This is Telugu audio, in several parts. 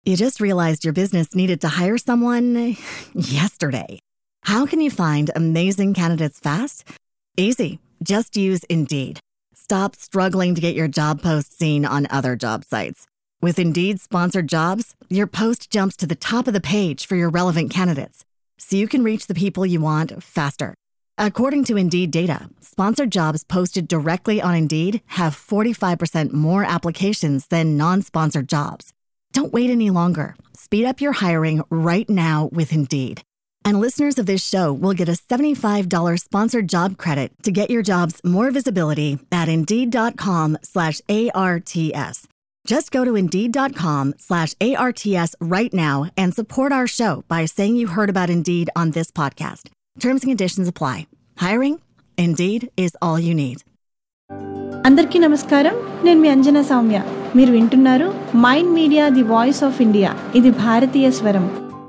You just realized your business needed to hire someone yesterday. How can you find amazing candidates fast? Easy. Just use Indeed. Stop struggling to get your job post seen on other job sites. With Indeed sponsored jobs, your post jumps to the top of the page for your relevant candidates, so you can reach the people you want faster. According to Indeed data, sponsored jobs posted directly on Indeed have 45% more applications than non sponsored jobs. Don't wait any longer. Speed up your hiring right now with Indeed. And listeners of this show will get a $75 sponsored job credit to get your jobs more visibility at Indeed.com slash ARTS. Just go to Indeed.com slash ARTS right now and support our show by saying you heard about Indeed on this podcast. Terms and conditions apply. Hiring? Indeed is all you need. అందరికీ నమస్కారం నేను మీ అంజనా సౌమ్య మీరు వింటున్నారు Mind Media the voice of India ఇది భారతీయ స్వరం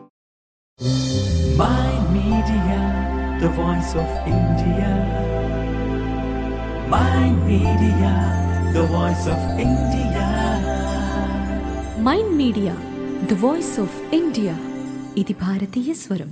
Mind Media, the voice of India. Mind Media, the voice of India. Mind Media the voice of India ఇది భారతీయ స్వరం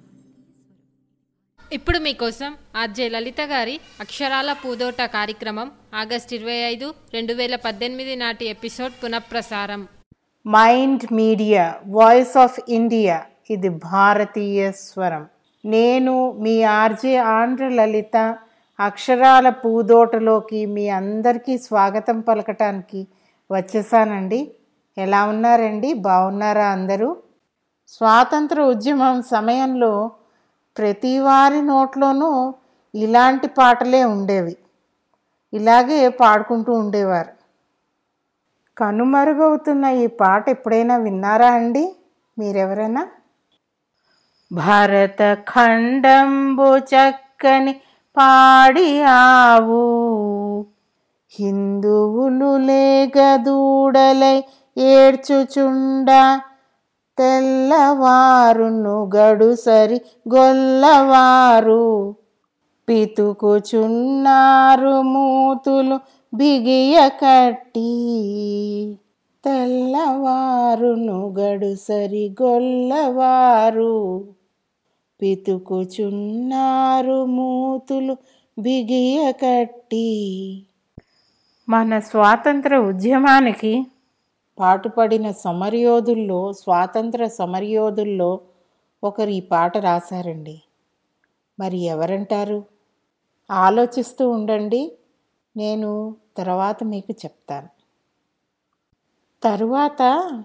ఇప్పుడు మీకోసం ఆర్జే లలిత గారి అక్షరాల పూదోట కార్యక్రమం ఆగస్ట్ ఇరవై ఐదు రెండు వేల పద్దెనిమిది నాటి ఎపిసోడ్ పునఃప్రసారం Mind Media voice of India ఇది భారతీయ స్వరం నేను మీ ఆర్జే ఆంధ్ర లలిత అక్షరాల పూదోటలోకి మీ అందరికీ స్వాగతం పలకటానికి వచ్చేసానండి ఎలా ఉన్నారండి బాగున్నారా అందరూ స్వాతంత్ర ఉద్యమం సమయంలో ప్రతి వారి నోట్లోనూ ఇలాంటి పాటలే ఉండేవి ఇలాగే పాడుకుంటూ ఉండేవారు కనుమరుగవుతున్న ఈ పాట ఎప్పుడైనా విన్నారా అండి మీరెవరైనా భరత ఖండంబు చక్కని పాడి ఆవు హిందువులు లేగదూడలై ఏడ్చుచుండ తెల్లవారును గడుసరి గొల్లవారు పితుకుచున్నారు మూతులు బిగియ కట్టి తెల్లవారును గడుసరి గొల్లవారు పితుకుచున్నారు మూతులు బిగియ కట్టి మన స్వాతంత్ర ఉద్యమానికి పాటుపడిన సమరయోధుల్లో స్వాతంత్ర సమరయోధుల్లో ఒకరు ఈ పాట రాశారండి మరి ఎవరంటారు ఆలోచిస్తూ ఉండండి నేను తర్వాత మీకు చెప్తాను తరువాత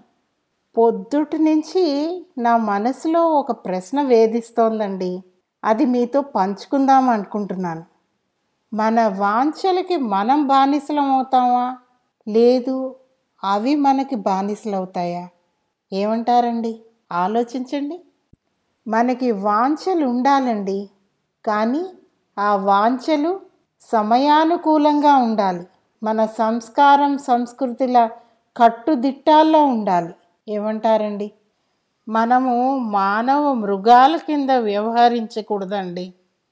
పొద్దుటి నుంచి నా మనసులో ఒక ప్రశ్న వేధిస్తోందండి అది మీతో పంచుకుందాం అనుకుంటున్నాను మన వాంఛలకి మనం బానిసలం అవుతామా లేదు అవి మనకి బానిసలు అవుతాయా ఏమంటారండి ఆలోచించండి మనకి వాంఛలు ఉండాలండి కానీ ఆ వాంఛలు సమయానుకూలంగా ఉండాలి మన సంస్కారం సంస్కృతిల కట్టుదిట్టాల్లో ఉండాలి ఏమంటారండి మనము మానవ మృగాల కింద వ్యవహరించకూడదండి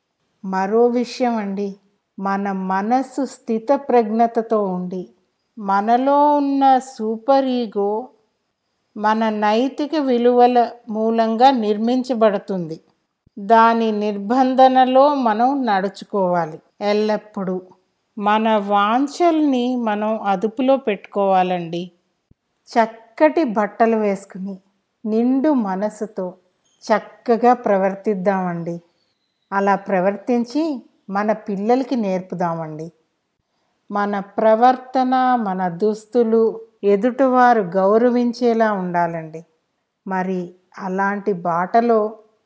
మరో విషయం అండి మన మనస్సు స్థిత ప్రజ్ఞతతో ఉండి మనలో ఉన్న సూపర్ ఈగో మన నైతిక విలువల మూలంగా నిర్మించబడుతుంది దాని నిర్బంధనలో మనం నడుచుకోవాలి ఎల్లప్పుడూ మన వాంఛల్ని మనం అదుపులో పెట్టుకోవాలండి చక్కటి బట్టలు వేసుకుని నిండు మనసుతో చక్కగా ప్రవర్తిద్దామండి అలా ప్రవర్తించి మన పిల్లలకి నేర్పుదామండి మన ప్రవర్తన మన దుస్తులు ఎదుటివారు గౌరవించేలా ఉండాలండి మరి అలాంటి బాటలో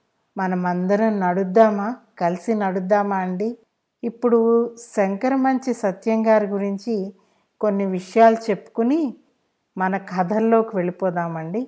మనమందరం నడుద్దామా కలిసి నడుద్దామా అండి ఇప్పుడు శంకరమంచి సత్యం గారి గురించి కొన్ని విషయాలు చెప్పుకుని మన కథల్లోకి వెళ్ళిపోదామండి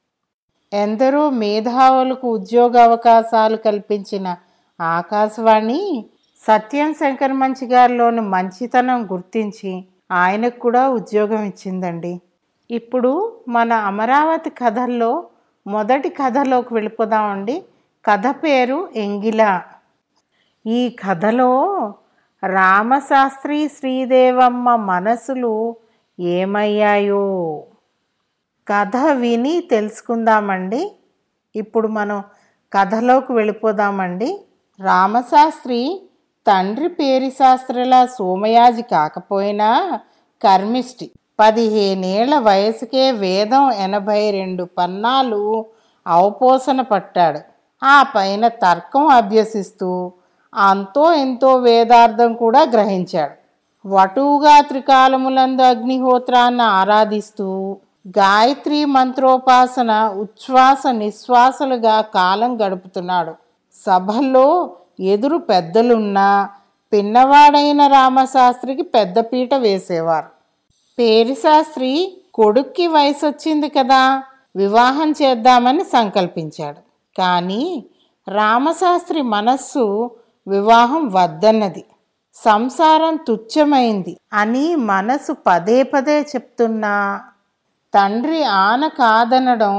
ఎందరో మేధావులకు ఉద్యోగ అవకాశాలు కల్పించిన ఆకాశవాణి సత్యం శంకర్ మంచి గారిలోని మంచితనం గుర్తించి ఆయనకు కూడా ఉద్యోగం ఇచ్చిందండి ఇప్పుడు మన అమరావతి కథల్లో మొదటి కథలోకి వెళ్ళిపోదామండి కథ పేరు ఎంగిల ఈ కథలో రామశాస్త్రి శ్రీదేవమ్మ మనసులు ఏమయ్యాయో కథ విని తెలుసుకుందామండి ఇప్పుడు మనం కథలోకి వెళ్ళిపోదామండి రామశాస్త్రి తండ్రి పేరి శాస్త్రిలా సోమయాజి కాకపోయినా కర్మిష్టి పదిహేనేళ్ల వయసుకే వేదం ఎనభై రెండు పన్నాలు అవపోసన పట్టాడు ఆ పైన తర్కం అభ్యసిస్తూ అంతో ఎంతో వేదార్థం కూడా గ్రహించాడు వటువుగా త్రికాలములందు అగ్నిహోత్రాన్ని ఆరాధిస్తూ గాయత్రి మంత్రోపాసన ఉచ్ఛ్వాస నిశ్వాసలుగా కాలం గడుపుతున్నాడు సభల్లో ఎదురు పెద్దలున్నా పిన్నవాడైన రామశాస్త్రికి పెద్దపీట వేసేవారు పేరిశాస్త్రి కొడుక్కి వయసు వచ్చింది కదా వివాహం చేద్దామని సంకల్పించాడు కానీ రామశాస్త్రి మనస్సు వివాహం వద్దన్నది సంసారం తుచ్చమైంది అని మనసు పదే పదే చెప్తున్నా తండ్రి ఆన కాదనడం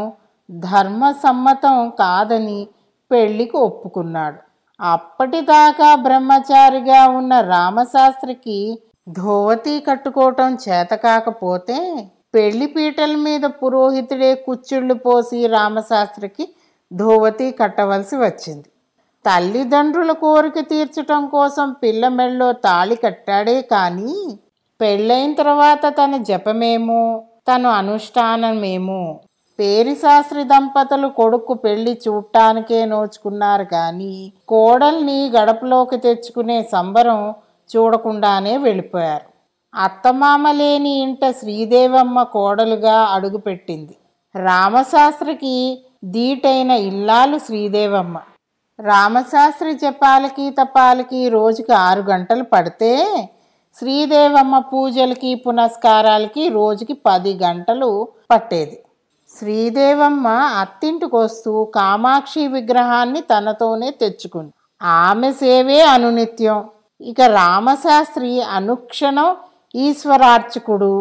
ధర్మసమ్మతం కాదని పెళ్లికి ఒప్పుకున్నాడు అప్పటిదాకా బ్రహ్మచారిగా ఉన్న రామశాస్త్రికి ధోవతి కట్టుకోవటం చేత కాకపోతే పెళ్లి పీటల మీద పురోహితుడే కుచ్చుళ్ళు పోసి రామశాస్త్రికి ధోవతి కట్టవలసి వచ్చింది తల్లిదండ్రుల కోరిక తీర్చటం కోసం పిల్ల మెళ్ళో తాళి కట్టాడే కానీ పెళ్ళైన తర్వాత తన జపమేమో తను అనుష్ఠానమేమో పేరిశాస్త్రి దంపతులు కొడుకు పెళ్లి చూడటానికే నోచుకున్నారు కానీ కోడల్ని గడపలోకి తెచ్చుకునే సంబరం చూడకుండానే వెళ్ళిపోయారు అత్తమామ లేని ఇంట శ్రీదేవమ్మ కోడలుగా అడుగుపెట్టింది రామశాస్త్రికి దీటైన ఇల్లాలు శ్రీదేవమ్మ రామశాస్త్రి జపాలకి తపాలకి రోజుకి ఆరు గంటలు పడితే శ్రీదేవమ్మ పూజలకి పునస్కారాలకి రోజుకి పది గంటలు పట్టేది శ్రీదేవమ్మ అత్తింటికి వస్తూ కామాక్షి విగ్రహాన్ని తనతోనే తెచ్చుకుంది ఆమె సేవే అనునిత్యం ఇక రామశాస్త్రి అనుక్షణం ఈశ్వరార్చకుడు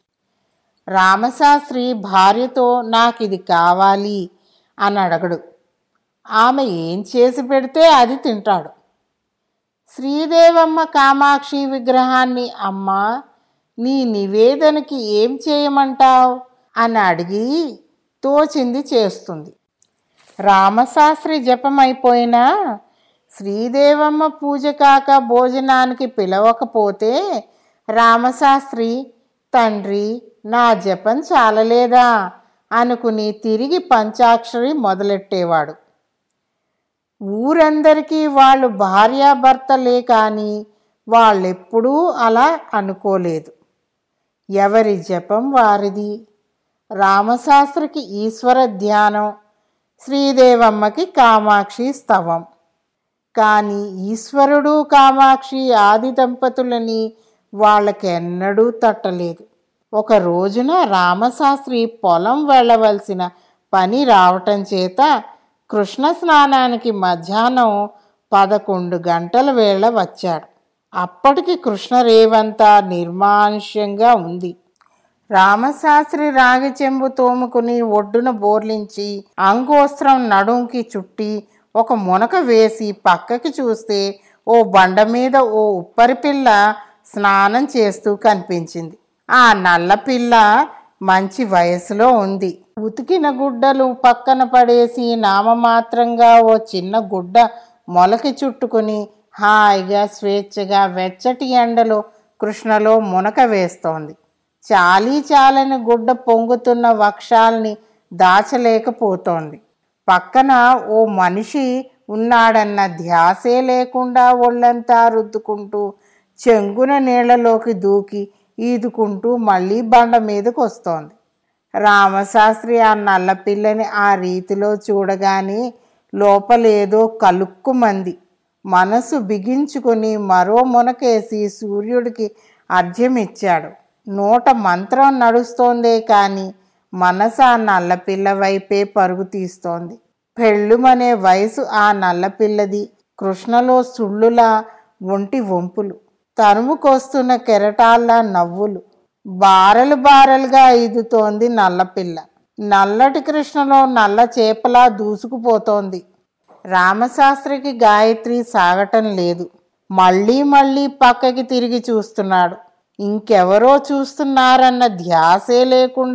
రామశాస్త్రి భార్యతో నాకు ఇది కావాలి అని అడగడు ఆమె ఏం చేసి పెడితే అది తింటాడు శ్రీదేవమ్మ కామాక్షి విగ్రహాన్ని అమ్మా నీ నివేదనకి ఏం చేయమంటావు అని అడిగి తోచింది చేస్తుంది రామశాస్త్రి జపం అయిపోయినా శ్రీదేవమ్మ పూజ కాక భోజనానికి పిలవకపోతే రామశాస్త్రి తండ్రి నా జపం చాలలేదా అనుకుని తిరిగి పంచాక్షరి మొదలెట్టేవాడు ఊరందరికీ వాళ్ళు భార్యాభర్తలే కానీ వాళ్ళెప్పుడూ అలా అనుకోలేదు ఎవరి జపం వారిది రామశాస్త్రికి ఈశ్వర ధ్యానం శ్రీదేవమ్మకి కామాక్షి స్తవం కానీ ఈశ్వరుడు కామాక్షి ఆది దంపతులని వాళ్ళకెన్నడూ తట్టలేదు ఒక రోజున రామశాస్త్రి పొలం వెళ్ళవలసిన పని రావటం చేత కృష్ణ స్నానానికి మధ్యాహ్నం పదకొండు గంటల వేళ వచ్చాడు అప్పటికి కృష్ణరేవంతా నిర్మానుష్యంగా ఉంది రామశాస్త్రి రాగి చెంబు తోముకుని ఒడ్డున బోర్లించి అంగోస్త్రం నడుంకి చుట్టి ఒక మునక వేసి పక్కకి చూస్తే ఓ బండ మీద ఓ ఉప్పరి పిల్ల స్నానం చేస్తూ కనిపించింది ఆ నల్ల పిల్ల మంచి వయసులో ఉంది ఉతికిన గుడ్డలు పక్కన పడేసి నామమాత్రంగా ఓ చిన్న గుడ్డ మొలకి చుట్టుకుని హాయిగా స్వేచ్ఛగా వెచ్చటి ఎండలో కృష్ణలో మునక వేస్తోంది చాలీ చాలని గుడ్డ పొంగుతున్న వక్షాల్ని దాచలేకపోతోంది పక్కన ఓ మనిషి ఉన్నాడన్న ధ్యాసే లేకుండా ఒళ్ళంతా రుద్దుకుంటూ చెంగున నీళ్లలోకి దూకి ఈదుకుంటూ మళ్ళీ బండ మీదకి వస్తోంది రామశాస్త్రి ఆ నల్ల పిల్లని ఆ రీతిలో చూడగానే లోపలేదో కలుక్కుమంది మనసు బిగించుకొని మరో మునకేసి సూర్యుడికి అర్ఘ్యమిచ్చాడు నోట మంత్రం నడుస్తోందే కానీ మనసు ఆ నల్లపిల్ల వైపే పరుగు తీస్తోంది పెళ్ళుమనే వయసు ఆ నల్లపిల్లది కృష్ణలో సుళ్ళులా ఒంటి వంపులు తరుముకొస్తున్న కెరటాల్లా నవ్వులు బారలు బారలుగా ఈదుతోంది నల్లపిల్ల నల్లటి కృష్ణలో నల్ల చేపలా దూసుకుపోతోంది రామశాస్త్రికి గాయత్రి సాగటం లేదు మళ్ళీ మళ్ళీ పక్కకి తిరిగి చూస్తున్నాడు ఇంకెవరో చూస్తున్నారన్న ధ్యాసే లేకుండా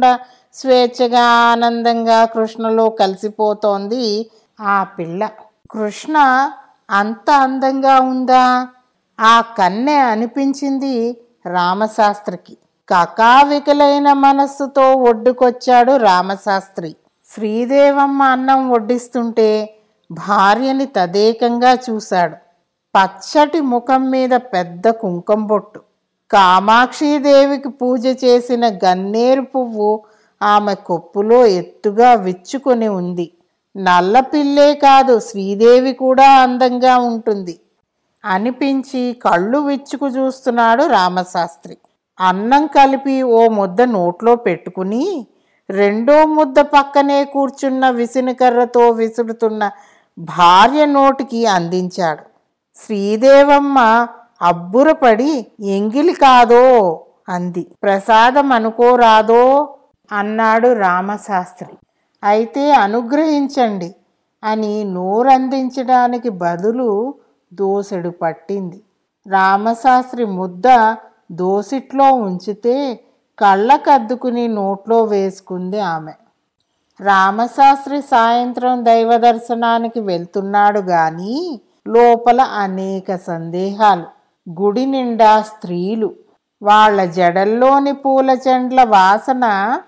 స్వేచ్ఛగా ఆనందంగా కృష్ణలో కలిసిపోతోంది ఆ పిల్ల కృష్ణ అంత అందంగా ఉందా ఆ కన్నె అనిపించింది రామశాస్త్రికి కకావికలైన మనస్సుతో ఒడ్డుకొచ్చాడు రామశాస్త్రి శ్రీదేవమ్మ అన్నం వడ్డిస్తుంటే భార్యని తదేకంగా చూశాడు పచ్చటి ముఖం మీద పెద్ద కుంకం బొట్టు కామాక్షీదేవికి పూజ చేసిన గన్నేరు పువ్వు ఆమె కొప్పులో ఎత్తుగా విచ్చుకొని ఉంది నల్ల పిల్లే కాదు శ్రీదేవి కూడా అందంగా ఉంటుంది అనిపించి కళ్ళు విచ్చుకు చూస్తున్నాడు రామశాస్త్రి అన్నం కలిపి ఓ ముద్ద నోట్లో పెట్టుకుని రెండో ముద్ద పక్కనే కూర్చున్న విసునకర్రతో విసురుతున్న భార్య నోటికి అందించాడు శ్రీదేవమ్మ అబ్బురపడి ఎంగిలి కాదో అంది ప్రసాదం అనుకోరాదో అన్నాడు రామశాస్త్రి అయితే అనుగ్రహించండి అని నోరందించడానికి బదులు దోసెడు పట్టింది రామశాస్త్రి ముద్ద దోసిట్లో ఉంచితే కళ్ళకద్దుకుని నోట్లో వేసుకుంది ఆమె రామశాస్త్రి సాయంత్రం దైవ దర్శనానికి వెళ్తున్నాడు గాని లోపల అనేక సందేహాలు గుడి నిండా స్త్రీలు వాళ్ళ జడల్లోని పూల చెండ్ల వాసన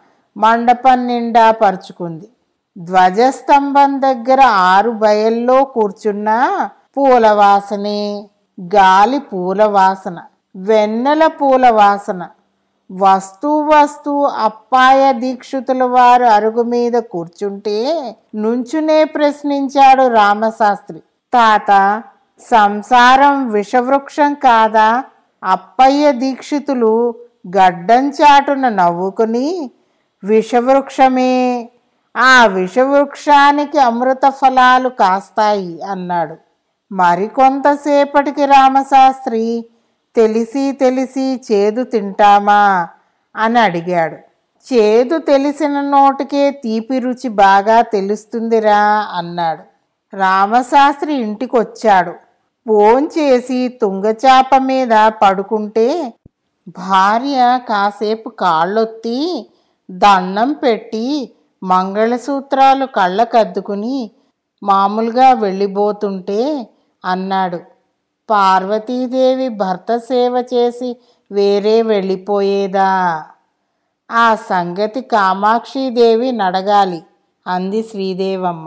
మండపం నిండా పరుచుకుంది ధ్వజస్తంభం దగ్గర ఆరు బయల్లో కూర్చున్న పూల వాసనే గాలి పూల వాసన వెన్నెల పూల వాసన వస్తు వస్తు అప్పాయ దీక్షితుల వారు అరుగు మీద కూర్చుంటే నుంచునే ప్రశ్నించాడు రామశాస్త్రి తాత సంసారం విషవృక్షం కాదా అప్పయ్య దీక్షితులు గడ్డం చాటున నవ్వుకుని విషవృక్షమే ఆ విషవృక్షానికి అమృత ఫలాలు కాస్తాయి అన్నాడు మరికొంతసేపటికి రామశాస్త్రి తెలిసి తెలిసి చేదు తింటామా అని అడిగాడు చేదు తెలిసిన నోటికే తీపి రుచి బాగా తెలుస్తుందిరా అన్నాడు రామశాస్త్రి ఇంటికొచ్చాడు భోంచేసి తుంగచాప మీద పడుకుంటే భార్య కాసేపు కాళ్ళొత్తి దండం పెట్టి మంగళసూత్రాలు కళ్ళకద్దుకుని మామూలుగా వెళ్ళిపోతుంటే అన్నాడు పార్వతీదేవి భర్త సేవ చేసి వేరే వెళ్ళిపోయేదా ఆ సంగతి కామాక్షీదేవి నడగాలి అంది శ్రీదేవమ్మ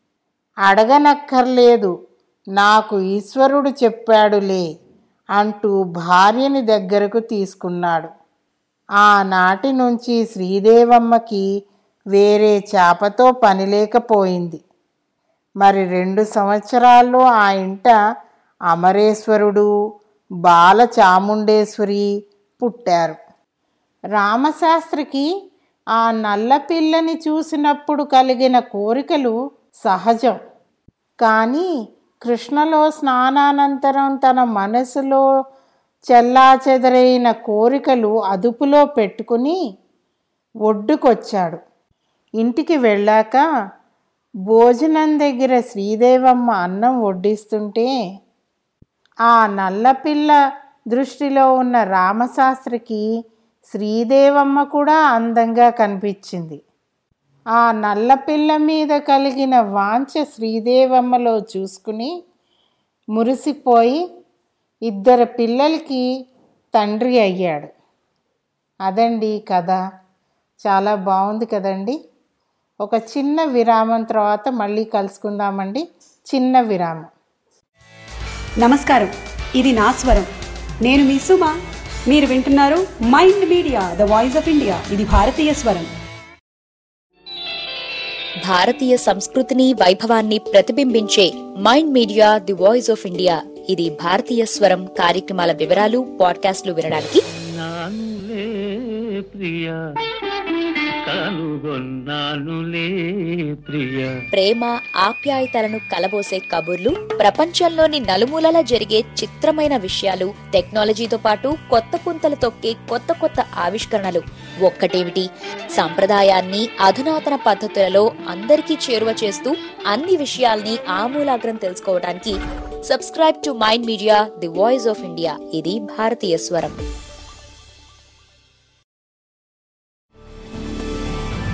అడగనక్కర్లేదు నాకు ఈశ్వరుడు చెప్పాడులే అంటూ భార్యని దగ్గరకు తీసుకున్నాడు ఆనాటి నుంచి శ్రీదేవమ్మకి వేరే చేపతో పని లేకపోయింది మరి రెండు సంవత్సరాల్లో ఆ ఇంట అమరేశ్వరుడు బాల చాముండేశ్వరి పుట్టారు రామశాస్త్రికి ఆ నల్ల పిల్లని చూసినప్పుడు కలిగిన కోరికలు సహజం కానీ కృష్ణలో స్నానానంతరం తన మనసులో చెల్లాచెదరైన కోరికలు అదుపులో పెట్టుకుని ఒడ్డుకొచ్చాడు ఇంటికి వెళ్ళాక భోజనం దగ్గర శ్రీదేవమ్మ అన్నం వడ్డిస్తుంటే ఆ నల్లపిల్ల దృష్టిలో ఉన్న రామశాస్త్రికి శ్రీదేవమ్మ కూడా అందంగా కనిపించింది ఆ నల్లపిల్ల మీద కలిగిన వాంఛ శ్రీదేవమ్మలో చూసుకుని మురిసిపోయి ఇద్దరు పిల్లలకి తండ్రి అయ్యాడు అదండి కథ చాలా బాగుంది కదండి ఒక చిన్న విరామం తర్వాత మళ్ళీ కలుసుకుందామండి చిన్న విరామం నమస్కారం ఇది నా స్వరం నేను మీ సుమ మీరు వింటున్నారు Mind Media the voice of India ఇది భారతీయ స్వరం భారతీయ సంస్కృతిని వైభవాన్ని ప్రతిబింబించే Mind Media the voice of India ఇది భారతీయ స్వరం కార్యక్రమాల వివరాలు పాడ్కాస్ట్లు వినడానికి నానులే ప్రియ కనుగొన్నానులే ప్రియ ప్రేమ ఆప్యాయతలను కలబోసే కబుర్లు ప్రపంచంలోని నలుమూలలా జరిగే చిత్రమైన విషయాలు టెక్నాలజీతో పాటు కొత్త పుంతలు తొక్కే కొత్త కొత్త ఆవిష్కరణలు ఒక్కటేమిటి సంప్రదాయాన్ని అధునాతన పద్ధతులలో అందరికీ చేరువ చేస్తూ అన్ని విషయాల్ని ఆమూలాగ్రం తెలుసుకోవడానికి subscribe to Mind Media the voice of India ఇది భారతీయ స్వరం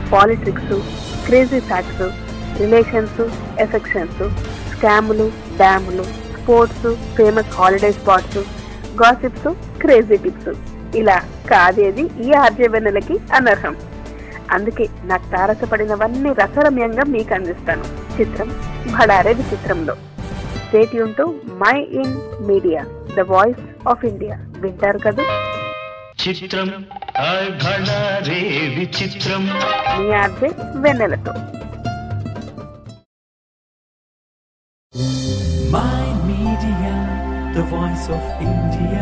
politics crazy facts relations affections స్కాములు డ్యాములు sports famous holiday spots gossips crazy tips ఇలా కాదేది ఈ ఆర్జే వెన్నెలకి అనర్హం అందుకే నాకు తారసపడినవన్నీ రసరమ్యంగా మీకు అందిస్తాను చిత్రం భడారే విచిత్రంలో స్టేట్ యూన్ to Mind Media the voice of India వింటారు కదా చిత్రం హాయ్ భళా రే విచిత్రం మీ ఆర్జే వెన్నెలతో My Media, the voice of India.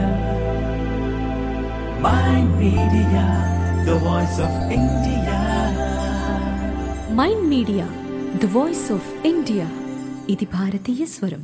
My Media, the voice of India. Mind Media the voice of India ఇది భారతీయ స్వరం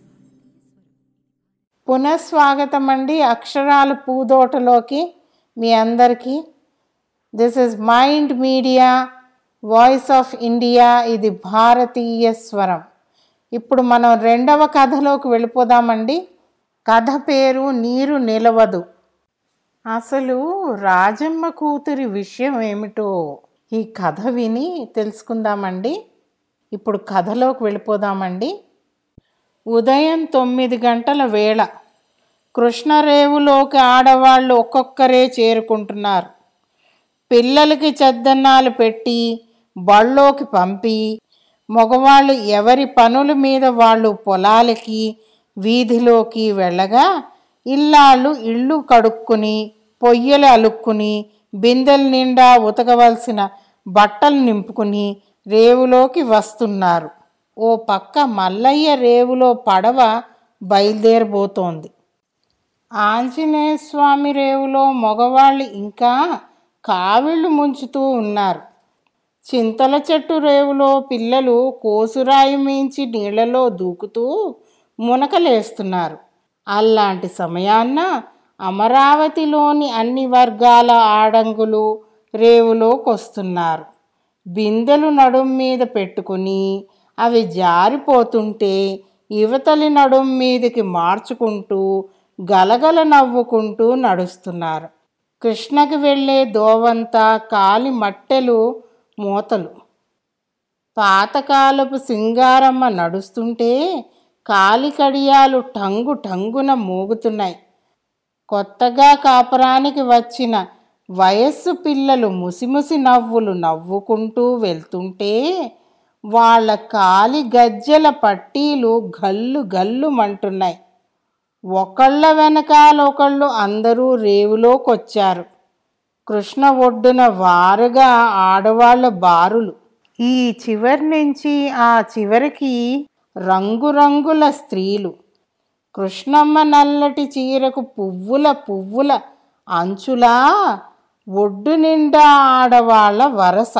పునఃస్వాగతం అండి అక్షరాల పూదోటలోకి మీ అందరికీ this is Mind Media voice of India ఇది భారతీయ స్వరం ఇప్పుడు మనం రెండవ కథలోకి వెళ్ళిపోదామండి కథ పేరు నీరు నిలవదు అసలు రాజమ్మ కూతురి విషయం ఏమిటో ఈ కథ విని తెలుసుకుందామండి ఇప్పుడు కథలోకి వెళ్ళిపోదామండి ఉదయం తొమ్మిది గంటల వేళ కృష్ణరేవులోకి ఆడవాళ్ళు ఒక్కొక్కరే చేరుకుంటున్నారు పిల్లలకి చద్దన్నాలు పెట్టి బళ్ళోకి పంపి మగవాళ్ళు ఎవరి పనుల మీద వాళ్ళు పొలాలకి వీధిలోకి వెళ్ళగా ఇల్లాళ్ళు ఇళ్ళు కడుక్కుని పొయ్యలు అలుక్కుని బిందెల నిండా ఉతకవలసిన బట్టలు నింపుకుని రేవులోకి వస్తున్నారు ఓ పక్క మల్లయ్య రేవులో పడవ బయలుదేరబోతోంది ఆంజనేయ స్వామి రేవులో మగవాళ్ళు ఇంకా కావిళ్ళు ముంచుతూ ఉన్నారు చింతల చెట్టు రేవులో పిల్లలు కోసురాయి మించి నీళ్లలో దూకుతూ మునకలేస్తున్నారు అలాంటి సమయాన్న అమరావతిలోని అన్ని వర్గాల ఆడంగులు రేవులోకి వస్తున్నారు బిందెలు నడుం మీద పెట్టుకుని అవి జారిపోతుంటే యువతలి నడుం మీదకి మార్చుకుంటూ గలగల నవ్వుకుంటూ నడుస్తున్నారు కృష్ణకి వెళ్ళే దోవంతా కాలి మట్టెలు మూతలు పాతకాలపు సింగారమ్మ నడుస్తుంటే కాలి కడియాలు టంగు టంగున మోగుతున్నాయి కొత్తగా కాపురానికి వచ్చిన వయస్సు పిల్లలు ముసిముసి నవ్వులు నవ్వుకుంటూ వెళ్తుంటే వాళ్ళ కాలి గజ్జెల పట్టీలు గల్లు గల్లుమంటున్నాయి ఒకళ్ళ వెనకాల ఒకళ్ళు అందరూ రేవులోకొచ్చారు కృష్ణ ఒడ్డున వారుగా ఆడవాళ్ళ బారులు ఈ చివరి నుంచి ఆ చివరికి రంగురంగుల స్త్రీలు కృష్ణమ్మ నల్లటి చీరకు పువ్వుల పువ్వుల అంచులా ఒడ్డు నిండా ఆడవాళ్ళ వరస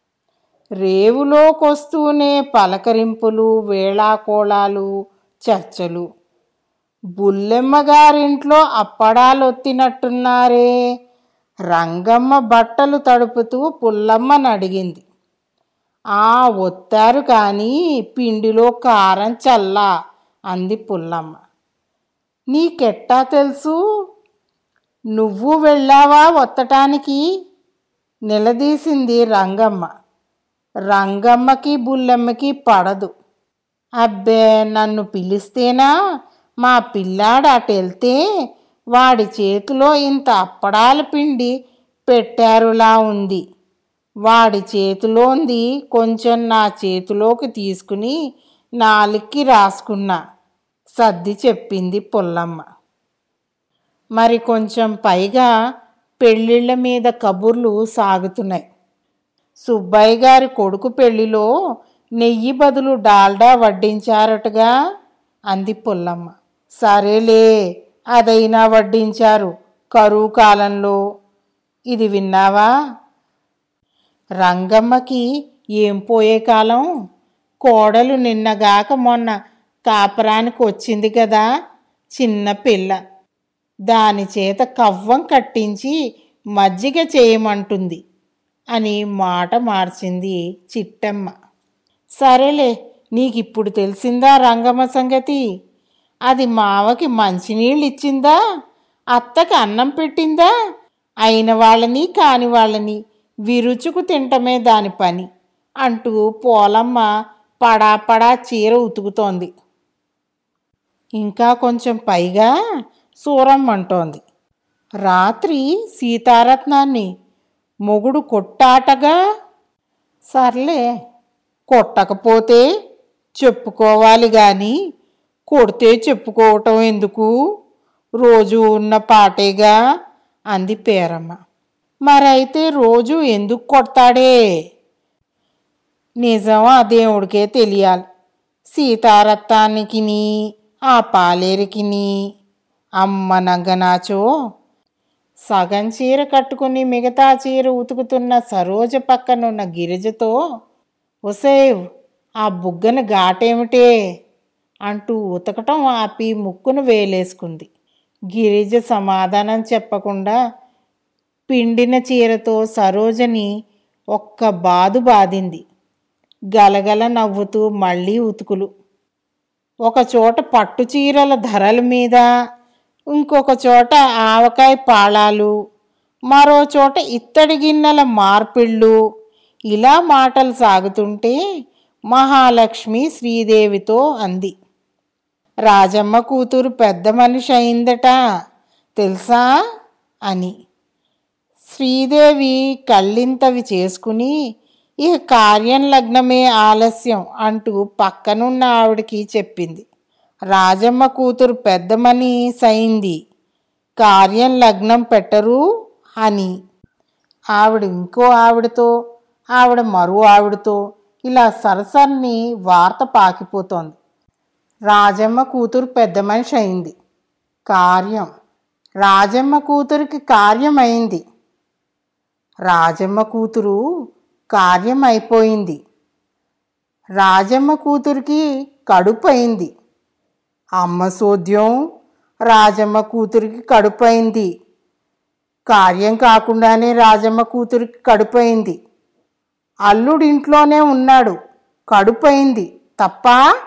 రేవులోకొస్తూనే పలకరింపులు వేళాకోళాలు చర్చలు బుల్లెమ్మ గారింట్లో అప్పడాలొత్తినట్టున్నారే రంగమ్మ బట్టలు తడుపుతూ పుల్లమ్మని అడిగింది ఆ ఒత్తారు కానీ పిండిలో కారం చల్లా అంది పుల్లమ్మ నీకెట్టా తెలుసు నువ్వు వెళ్ళావా ఒత్తటానికి నిలదీసింది రంగమ్మ రంగమ్మకి బుల్లమ్మకి పడదు అబ్బే నన్ను పిలిస్తేనా మా పిల్లాడు అటు వెళ్తే వాడి చేతిలో ఇంత అప్పడాల పిండి పెట్టారులా ఉంది వాడి చేతిలోంది కొంచెం నా చేతిలోకి తీసుకుని నాలుక్కి రాసుకున్నా సర్ది చెప్పింది పుల్లమ్మ మరి కొంచెం పైగా పెళ్ళిళ్ళ మీద కబుర్లు సాగుతున్నాయి సుబ్బయ్య గారి కొడుకు పెళ్లిలో నెయ్యి బదులు డాల్డా వడ్డించారటగా అంది పుల్లమ్మ సరేలే అదైనా వడ్డించారు కరువు కాలంలో ఇది విన్నావా రంగమ్మకి ఏం పోయే కాలం కోడలు నిన్నగాక మొన్న కాపరానికి వచ్చింది కదా చిన్న పిల్ల దాని చేత కవ్వం కట్టించి మజ్జిగ చేయమంటుంది అని మాట మార్చింది చిట్టమ్మ సరేలే నీకిప్పుడు తెలిసిందా రంగమ్మ సంగతి అది మావకి మంచినీళ్ళు ఇచ్చిందా అత్తకి అన్నం పెట్టిందా అయిన వాళ్ళని కాని వాళ్ళని విరుచుకు తింటమే దాని పని అంటూ పోలమ్మ పడా పడా చీర ఉతుకుతోంది ఇంకా కొంచెం పైగా సూరమ్మంటోంది రాత్రి సీతారత్నాన్ని మొగుడు కొట్టాటగా సర్లే కొట్టకపోతే చెప్పుకోవాలి గాని కొడితే చెప్పుకోవటం ఎందుకు రోజు ఉన్న పాటేగా అంది పేరమ్మ మరైతే రోజు ఎందుకు కొడతాడే నిజం ఆ దేవుడికే తెలియాలి సీతారత్నానికిని ఆ పాలేరికిని అమ్మ నంగనాచో సగం చీర కట్టుకుని మిగతా చీర ఉతుకుతున్న సరోజ పక్కనున్న గిరిజతో ఒసేవ్ ఆ బుగ్గన ఘాటేమిటే అంటూ ఉతకటం ఆపి ముక్కును వేలేసుకుంది గిరిజ సమాధానం చెప్పకుండా పిండిన చీరతో సరోజని ఒక్క బాదు బాదింది గలగల నవ్వుతూ మళ్ళీ ఉతుకులు ఒక చోట పట్టు చీరల ధరల మీద ఇంకొక చోట ఆవకాయ పాళాలు మరో చోట ఇత్తడి గిన్నెల మార్పిళ్ళు ఇలా మాటలు సాగుతుంటే మహాలక్ష్మి శ్రీదేవితో అంది రాజమ్మ కూతురు పెద్ద మనిషి అయిందట తెలుసా అని శ్రీదేవి కళ్ళింతవి చేసుకుని ఇక కార్యం లగ్నమే ఆలస్యం అంటూ పక్కనున్న ఆవిడకి చెప్పింది రాజమ్మ కూతురు పెద్దమని సైంది కార్యం లగ్నం పెట్టరు అని ఆవిడ ఇంకో ఆవిడతో ఆవిడ మరో ఆవిడతో ఇలా సరసన్ని వార్త పాకిపోతోంది రాజమ్మ కూతురు పెద్ద మనిషి అయింది కార్యం రాజమ్మ కూతురికి కార్యం అయింది రాజమ్మ కూతురు కార్యం అయిపోయింది రాజమ్మ కూతురికి కడుపు అయింది అమ్మ సోద్యం రాజమ్మ కూతురికి కడుపు అయింది కార్యం కాకుండానే రాజమ్మ కూతురికి కడుపు అయింది అల్లుడు ఇంట్లోనే ఉన్నాడు కడుపు అయింది తప్ప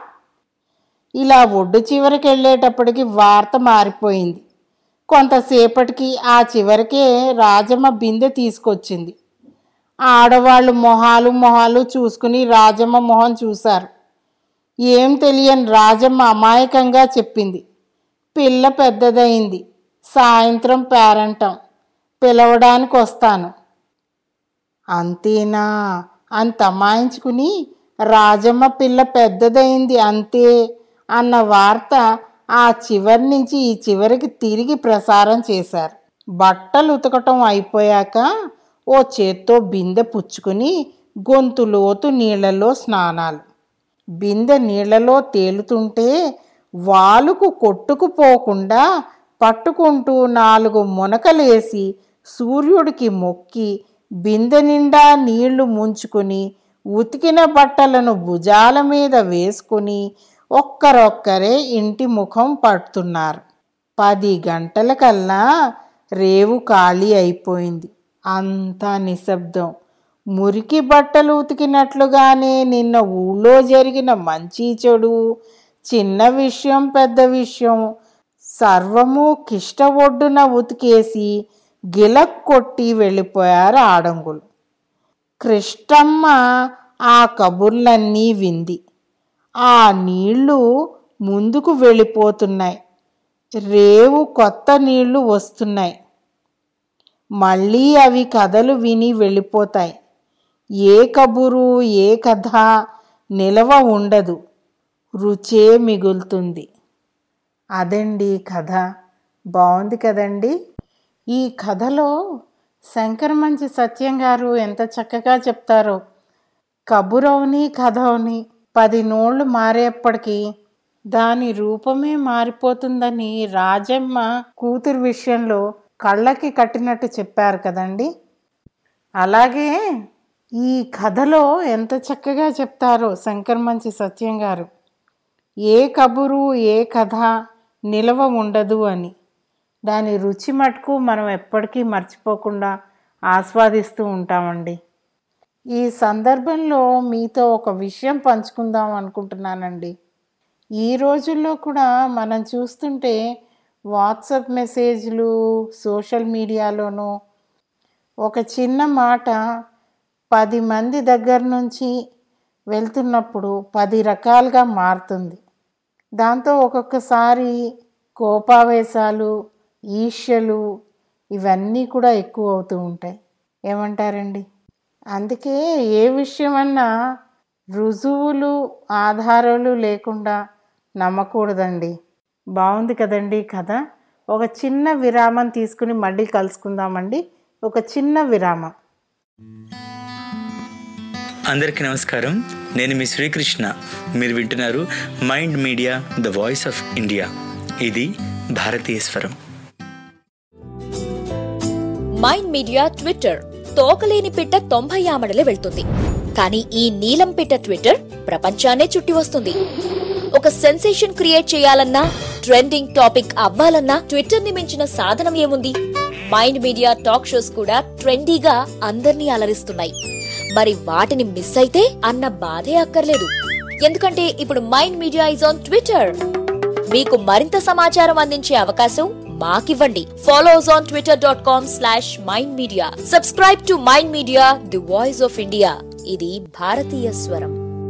ఇలా ఒడ్డు చివరికి వెళ్ళేటప్పటికి వార్త మారిపోయింది కొంతసేపటికి ఆ చివరికే రాజమ్మ బిందె తీసుకొచ్చింది ఆడవాళ్ళు మొహాలు మొహాలు చూసుకుని రాజమ్మ మొహం చూశారు ఏం తెలియని రాజమ్మ అమాయకంగా చెప్పింది పిల్ల పెద్దదయింది సాయంత్రం పేరంటం పిలవడానికి వస్తాను అంతేనా అంత అమాయించుకుని రాజమ్మ పిల్ల పెద్దదయింది అంతే అన్న వార్త ఆ చివరి నుంచి ఈ చివరికి తిరిగి ప్రసారం చేశారు బట్టలు ఉతకటం అయిపోయాక ఓ చేత్తో బిందె పుచ్చుకుని గొంతు లోతు నీళ్లలో స్నానాలు బిందె నీళ్లలో తేలుతుంటే వాలుకు కొట్టుకుపోకుండా పట్టుకుంటూ నాలుగు మునకలేసి సూర్యుడికి మొక్కి బిందె నిండా నీళ్లు ముంచుకొని ఉతికిన బట్టలను భుజాల మీద వేసుకుని ఒక్కరొక్కరే ఇంటి ముఖం పడుతున్నారు పది గంటలకల్లా రేవు ఖాళీ అయిపోయింది అంతా నిశ్శబ్దం మురికి బట్టలు ఉతికినట్లుగానే నిన్న ఊళ్ళో జరిగిన మంచి చెడు చిన్న విషయం పెద్ద విషయం సర్వము కిష్ట ఒడ్డున ఉతికేసి గిలక్ కొట్టి వెళ్ళిపోయారు ఆడంగులు కృష్ణమ్మ ఆ కబుర్లన్నీ వింది ఆ నీళ్లు ముందుకు వెళ్ళిపోతున్నాయి రేవు కొత్త నీళ్లు వస్తున్నాయి మళ్ళీ అవి కథలు విని వెళ్ళిపోతాయి ఏ కబురు ఏ కథ నిలవ ఉండదు రుచే మిగులుతుంది అదండి కథ బాగుంది కదండి ఈ కథలో శంకరమంచి సత్యం గారు ఎంత చక్కగా చెప్తారో కబురవని కథవని పది నోళ్ళు మారేప్పటికీ దాని రూపమే మారిపోతుందని రాజమ్మ కూతురు విషయంలో కళ్ళకి కట్టినట్టు చెప్పారు కదండి అలాగే ఈ కథలో ఎంత చక్కగా చెప్తారో శంకరమంచి సత్యం గారు ఏ కబురు ఏ కథ నిలవ ఉండదు అని దాని రుచి మటుకు మనం ఎప్పటికీ మర్చిపోకుండా ఆస్వాదిస్తూ ఉంటామండి ఈ సందర్భంలో మీతో ఒక విషయం పంచుకుందాం అనుకుంటున్నానండి ఈ రోజుల్లో కూడా మనం చూస్తుంటే వాట్సాప్ మెసేజ్లు సోషల్ మీడియాలోనూ ఒక చిన్న మాట పది మంది దగ్గర నుంచి వెళ్తున్నప్పుడు పది రకాలుగా మారుతుంది దాంతో ఒక్కొక్కసారి కోపావేశాలు ఈర్ష్యలు ఇవన్నీ కూడా ఎక్కువ అవుతూ ఉంటాయి ఏమంటారండి అందుకే ఏ విషయమన్నా రుజువులు ఆధారాలు లేకుండా నమ్మకూడదండి బాగుంది కదండి కథ ఒక చిన్న విరామం తీసుకుని మళ్ళీ కలుసుకుందామండి ఒక చిన్న విరామం అందరికీ నమస్కారం నేను మీ శ్రీకృష్ణ మీరు వింటున్నారు Mind Media the voice of India ఇది భారతీయ స్వరం మైండ్ మీడియా ట్విట్టర్ తోకలేని పిట్ట తొంభై ఆమడలు వెళ్తుంది కానీ ఈ నీలం పిట్ట ట్విట్టర్ ప్రపంచాన్నే చుట్టి వస్తుంది ఒక సెన్సేషన్ క్రియేట్ చేయాలన్నా ట్రెండింగ్ టాపిక్ అవ్వాలన్నా ట్విట్టర్ ని మించిన సాధనం ఏముంది మైండ్ మీడియా టాక్ షోస్ కూడా ట్రెండీగా అందర్నీ అలరిస్తున్నాయి మరి వాటిని మిస్ అయితే అన్న బాధే అక్కర్లేదు ఎందుకంటే ఇప్పుడు Mind Media is on Twitter మీకు మరింత సమాచారం అందించే అవకాశం మాకివ్వండి follow us on Twitter dot com slash Mind Media subscribe to Mind Media the voice of India ఇది భారతీయ స్వరం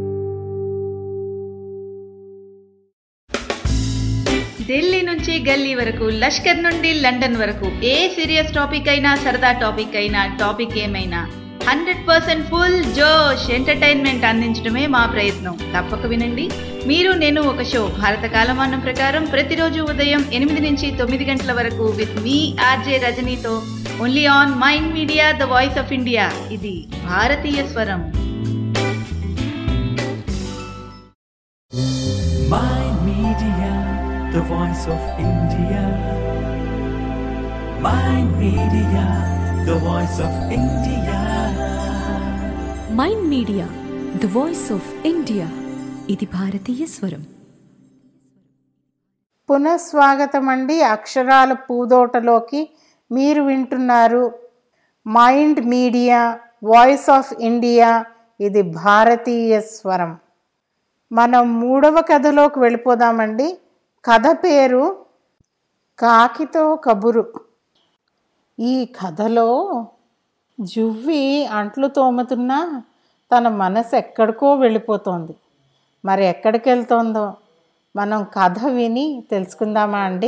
ఢిల్లీ నుంచి గల్లీ వరకు లష్కర్ నుండి లండన్ వరకు ఏ సీరియస్ టాపిక్ అయినా సరదా టాపిక్ అయినా టాపిక్ ఏమైనా హండ్రెడ్ పర్సెంట్ ఫుల్ జోష్ ఎంటర్టైన్మెంట్ అందించడమే మా ప్రయత్నం తప్పక వినండి మీరు నేను ఒక షో భారత కాలమానం ప్రకారం ప్రతిరోజు ఉదయం ఎనిమిది నుంచి తొమ్మిది గంటల వరకు విత్ మీ ఆర్జే రజనీతో only on Mind Media the voice of India ఇది భారతీయ స్వరం Mind Media, the voice of India. Mind Media, the voice of India. Mind Media the voice of India ఇది భారతీయ స్వరం పునఃస్వాగతం అండి అక్షరాల పూదోటలోకి మీరు వింటున్నారు Mind Media voice of India ఇది భారతీయ స్వరం మనం మూడవ కథలోకి వెళ్ళిపోదామండి కథ పేరు కాకితో కబురు ఈ కథలో జువ్వి అంట్లు తోముతున్నా తన మనసు ఎక్కడికో వెళ్ళిపోతోంది మరి ఎక్కడికి వెళ్తోందో మనం కథ విని తెలుసుకుందామా అండి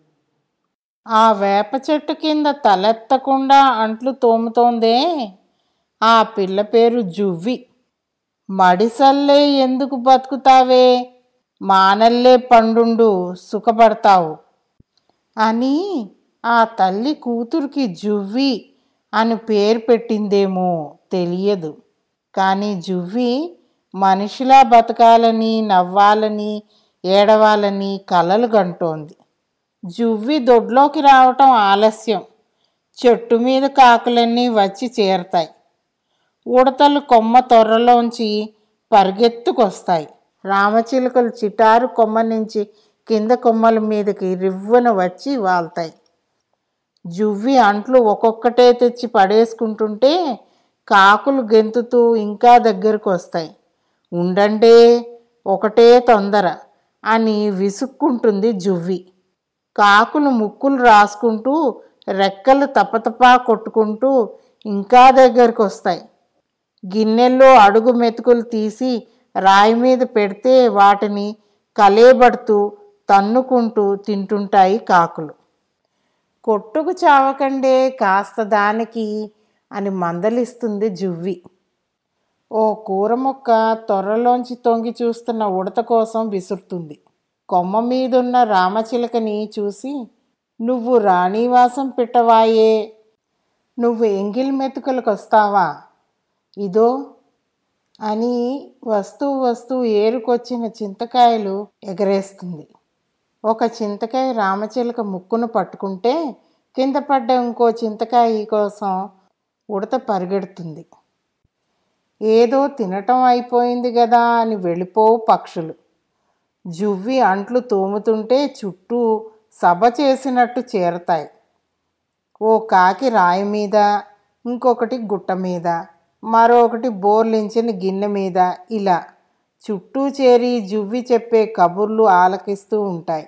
ఆ వేప చెట్టు కింద తలెత్తకుండా అంట్లు తోముతోందే ఆ పిల్ల పేరు జువ్వి మడిసల్లే ఎందుకు బతుకుతావే మానల్లే పండుండు సుఖపడతావు అని ఆ తల్లి కూతురికి జువ్వి అని పేరు పెట్టిందేమో తెలియదు కానీ జువ్వి మనిషిలా బతకాలని నవ్వాలని ఏడవాలని కలలు గంటోంది జువ్వి దొడ్లోకి రావటం ఆలస్యం చెట్టు మీద కాకులన్నీ వచ్చి చేరతాయి ఉడతలు కొమ్మ తొర్రలోంచి పరిగెత్తుకొస్తాయి రామచిలుకలు చిటారు కొమ్మ నుంచి కింద కొమ్మల మీదకి రివ్వున వచ్చి వాళ్తాయి జువ్వి అంట్లు ఒక్కొక్కటే తెచ్చి పడేసుకుంటుంటే కాకులు గెంతుతూ ఇంకా దగ్గరకు వస్తాయి ఉండండే ఒకటే తొందర అని విసుక్కుంటుంది జువ్వి కాకులు ముక్కులు రాసుకుంటూ రెక్కలు తపతపా కొట్టుకుంటూ ఇంకా దగ్గరకు వస్తాయి గిన్నెల్లో అడుగు మెతుకులు తీసి రాయి మీద పెడితే వాటిని కలేబడుతూ తన్నుకుంటూ తింటుంటాయి కాకులు కొట్టుకు చావకండే కాస్త దానికి అని మందలిస్తుంది జువ్వి ఓ కూర మొక్క త్వరలోంచి తొంగి చూస్తున్న ఉడత కోసం విసురుతుంది కొమ్మ మీదున్న రామచిలకని చూసి నువ్వు రాణివాసం పిట్టవాయే నువ్వు ఎంగిల్ మెతుకులకు వస్తావా ఇదో అని వస్తూ వస్తూ ఏరుకొచ్చిన చింతకాయలు ఎగరేస్తుంది ఒక చింతకాయ రామచిలక ముక్కును పట్టుకుంటే కింద పడ్డ ఇంకో చింతకాయ కోసం ఉడత పరిగెడుతుంది ఏదో తినటం అయిపోయింది కదా అని వెళ్ళిపోవు పక్షులు జువ్వి అంట్లు తోముతుంటే చుట్టూ సభ చేసినట్టు చేరతాయి ఓ కాకి రాయి మీద ఇంకొకటి గుట్ట మీద మరొకటి బోర్లించిన గిన్నె మీద ఇలా చుట్టూ చేరి జువ్వి చెప్పే కబుర్లు ఆలకిస్తూ ఉంటాయి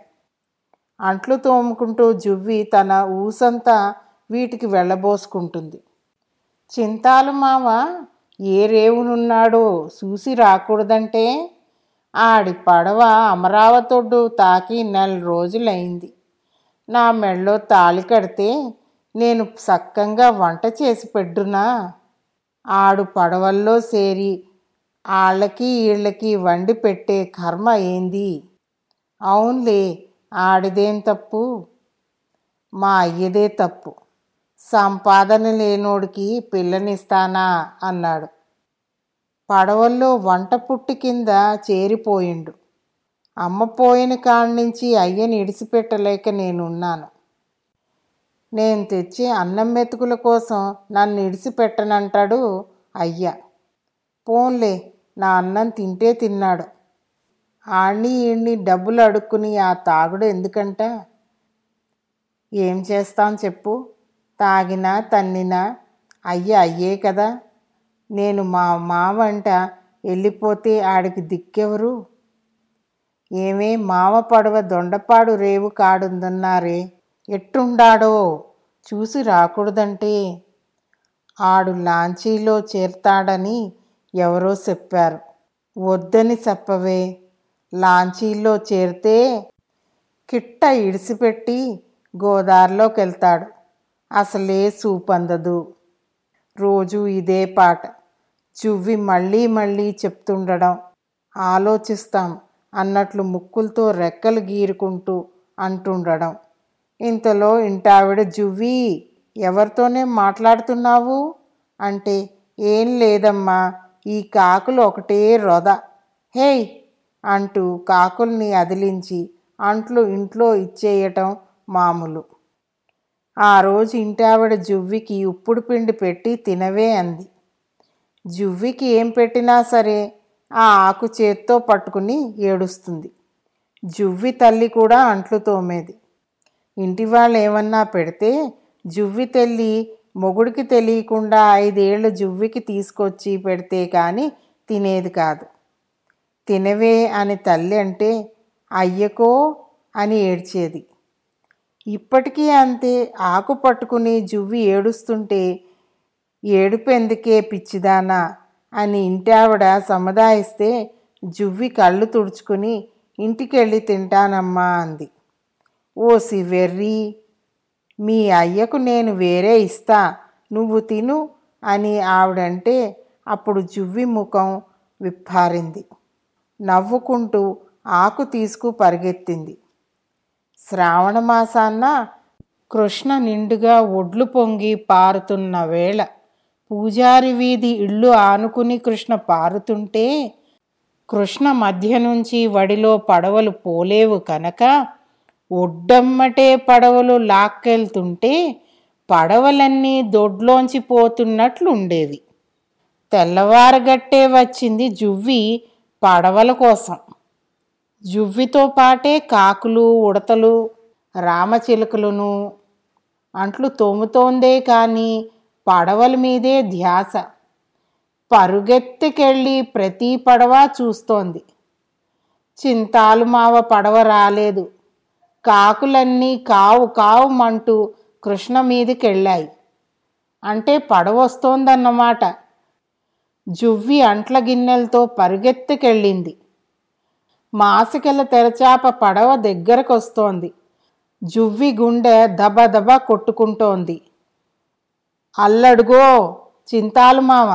అంట్లు తోముకుంటూ జువ్వి తన ఊసంతా వీటికి వెళ్ళబోసుకుంటుంది చింతాలు మావ ఏ రేవునున్నాడో చూసి రాకూడదంటే ఆడి పడవ అమరావతొడ్డు తాకి నెల రోజులైంది నా మెళ్ళో తాళి కడితే నేను సక్కంగా వంట చేసి పెట్టునా ఆడు పడవల్లో సేరి ఆళ్ళకి ఈళ్ళకి వండి పెట్టే కర్మ ఏంది అవునులే ఆడిదేం తప్పు మా అయ్యదే తప్పు సంపాదన లేనోడికి పిల్లనిస్తానా అన్నాడు పడవల్లో వంట పుట్టి కింద చేరిపోయిండు అమ్మ పోయిన కాడి నుంచి అయ్యని ఇడిసిపెట్టలేక నేనున్నాను నేను తెచ్చి అన్నం మెతుకుల కోసం నన్ను ఇడిసిపెట్టనంటాడు అయ్య పోన్లే నా అన్నం తింటే తిన్నాడు ఆణ్ణి ఈణ్ణి డబ్బులు అడుక్కుని ఆ తాగుడు ఎందుకంట ఏం చేస్తాం చెప్పు తాగినా తన్నినా అయ్య అయ్యే కదా నేను మా మావంట వెళ్ళిపోతే ఆడికి దిక్కెవరు ఏమే మావ పడవ దొండపాడు రేవు కాడుందన్నారే ఎట్టుండాడో చూసి రాకూడదంటే ఆడు లాంచీలో చేరతాడని ఎవరో చెప్పారు వద్దని చెప్పవే లాంచీలో చేరితే కిట్ట ఇడిసిపెట్టి గోదారిలోకి వెళ్తాడు అసలే సూపందదు రోజు ఇదే పాట చువ్వి మళ్ళీ మళ్ళీ చెప్తుండడం ఆలోచిస్తాం అన్నట్లు ముక్కులతో రెక్కలు గీరుకుంటూ అంటుండడం ఇంతలో ఇంటావిడ జువ్వి ఎవరితోనే మాట్లాడుతున్నావు అంటే ఏం లేదమ్మా ఈ కాకులు ఒకటే రొద హేయ్ అంటూ కాకుల్ని అదిలించి అంట్లు ఇంట్లో ఇచ్చేయటం మామూలు ఆ రోజు ఇంటావిడ జువ్వికి ఉప్పుడు పిండి పెట్టి తినవే అంది జువ్వికి ఏం పెట్టినా సరే ఆ ఆకు చేత్తో పట్టుకుని ఏడుస్తుంది జువ్వి తల్లి కూడా అంట్లు తోమేది ఇంటి వాళ్ళు ఏమన్నా పెడితే జువ్వి తల్లి మొగుడికి తెలియకుండా ఐదేళ్లు జువ్వికి తీసుకొచ్చి పెడితే కానీ తినేది కాదు తినవే అని తల్లి అంటే అయ్యకో అని ఏడ్చేది ఇప్పటికీ అంతే ఆకు పట్టుకుని జువ్వి ఏడుస్తుంటే ఏడుపెందుకే పిచ్చిదానా అని ఇంటావిడ సముదాయిస్తే జువ్వి కళ్ళు తుడుచుకుని ఇంటికెళ్ళి తింటానమ్మా అంది ఓసి వెర్రి మీ అయ్యకు నేను వేరే ఇస్తా నువ్వు తిను అని ఆవిడంటే అప్పుడు జువ్వి ముఖం విప్పారింది నవ్వుకుంటూ ఆకు తీసుకు పరిగెత్తింది శ్రావణ మాసాన్న కృష్ణ నిండుగా ఒడ్లు పొంగి పారుతున్న వేళ పూజారి వీధి ఇళ్ళు ఆనుకుని కృష్ణ పారుతుంటే కృష్ణ మధ్య నుంచి వడిలో పడవలు పోలేవు కనుక ఒడ్డమ్మటే పడవలు లాక్కెళ్తుంటే పడవలన్నీ దొడ్లోంచి పోతున్నట్లు ఉండేవి తెల్లవారగట్టే వచ్చింది జువ్వి పడవల కోసం జువ్వితో పాటే కాకులు ఉడతలు రామచిలుకలను అంట్లు తోముతోందే కానీ పడవల మీదే ధ్యాస పరుగెత్తికెళ్ళి ప్రతి పడవ చూస్తోంది చింతాలు మావ పడవ రాలేదు కాకులన్నీ కావు కావుమంటూ కృష్ణ మీదకెళ్ళాయి అంటే పడవ వస్తోందన్నమాట జువ్వి అంట్ల గిన్నెలతో పరుగెత్తుకెళ్ళింది మాసికల తెరచాప పడవ దగ్గరకు వస్తోంది జువ్వి గుండె దబ దబ కొట్టుకుంటోంది అల్లడుగో చింతాలు మామ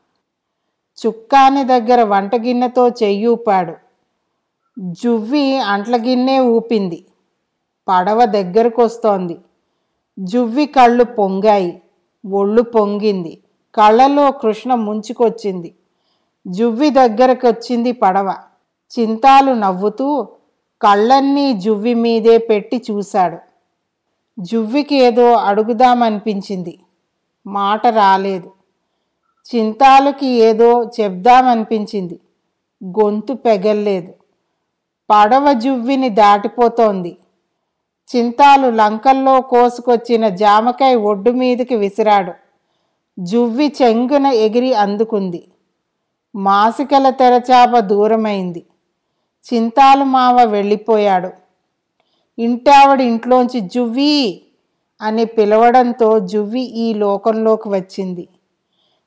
చుక్కాని దగ్గర వంట గిన్నెతో చెయ్యూపాడు జువ్వి అంట్ల గిన్నె ఊపింది పడవ దగ్గరకు వస్తోంది జువ్వి కళ్ళు పొంగాయి ఒళ్ళు పొంగింది కళ్ళలో కృష్ణ ముంచుకొచ్చింది జువ్వి దగ్గరకు వచ్చింది పడవ చింతాలు నవ్వుతూ కళ్ళన్నీ జువ్వి మీదే పెట్టి చూశాడు జువ్వికి ఏదో అడుగుదామనిపించింది మాట రాలేదు చింతాలకి ఏదో చెప్దామనిపించింది గొంతు పెగల్లేదు పడవ జువ్విని దాటిపోతోంది చింతాలు లంకల్లో కోసుకొచ్చిన జామకాయ ఒడ్డు మీదకి విసిరాడు జువ్వి చెంగున ఎగిరి అందుకుంది మాసికల తెరచాప దూరమైంది చింతాలు మావ వెళ్ళిపోయాడు ఇంటావిడ ఇంట్లోంచి జువ్వి అని పిలవడంతో జువ్వి ఈ లోకంలోకి వచ్చింది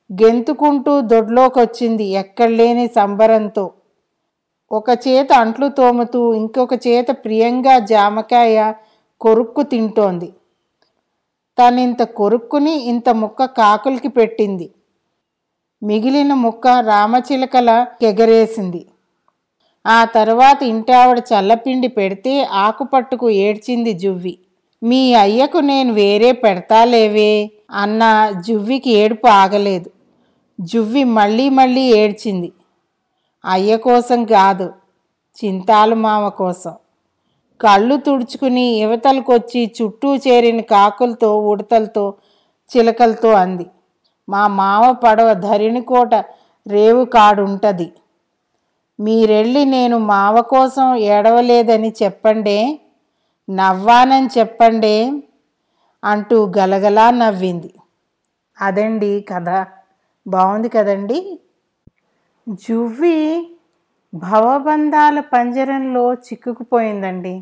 గెంతుకుంటూ దొడ్లోకొచ్చింది ఎక్కడలేని సంబరంతో ఒక చేత అంట్లు తోముతూ ఇంకొక చేత ప్రియంగా జామకాయ కొరుక్కు తింటోంది తనింత కొరుక్కుని ఇంత ముక్క కాకులకి పెట్టింది మిగిలిన ముక్క రామచిలకల ఎగరేసింది ఆ తర్వాత ఇంటి ఆవిడ చల్లపిండి పెడితే ఆకుపట్టుకు ఏడ్చింది జువ్వి మీ అయ్యకు నేను వేరే పెడతాలేవే అన్న జువ్వికి ఏడుపు ఆగలేదు జువ్వి మళ్ళీ మళ్ళీ ఏడ్చింది అయ్య కోసం కాదు చింతాలు మామ కోసం కళ్ళు తుడుచుకుని యువతలకొచ్చి చుట్టూ చేరిన కాకులతో ఉడతలతో చిలకలతో అంది మా మామ పడవ ధరణికోట రేవు కాడుంటది మీరెళ్ళి నేను మావ కోసం ఏడవలేదని చెప్పండే నవ్వానని చెప్పండే అంటూ గలగలా నవ్వింది అదండి కథ బాగుంది కదండి జువ్వి భవబంధాల పంజరంలో చిక్కుకుపోయిందండి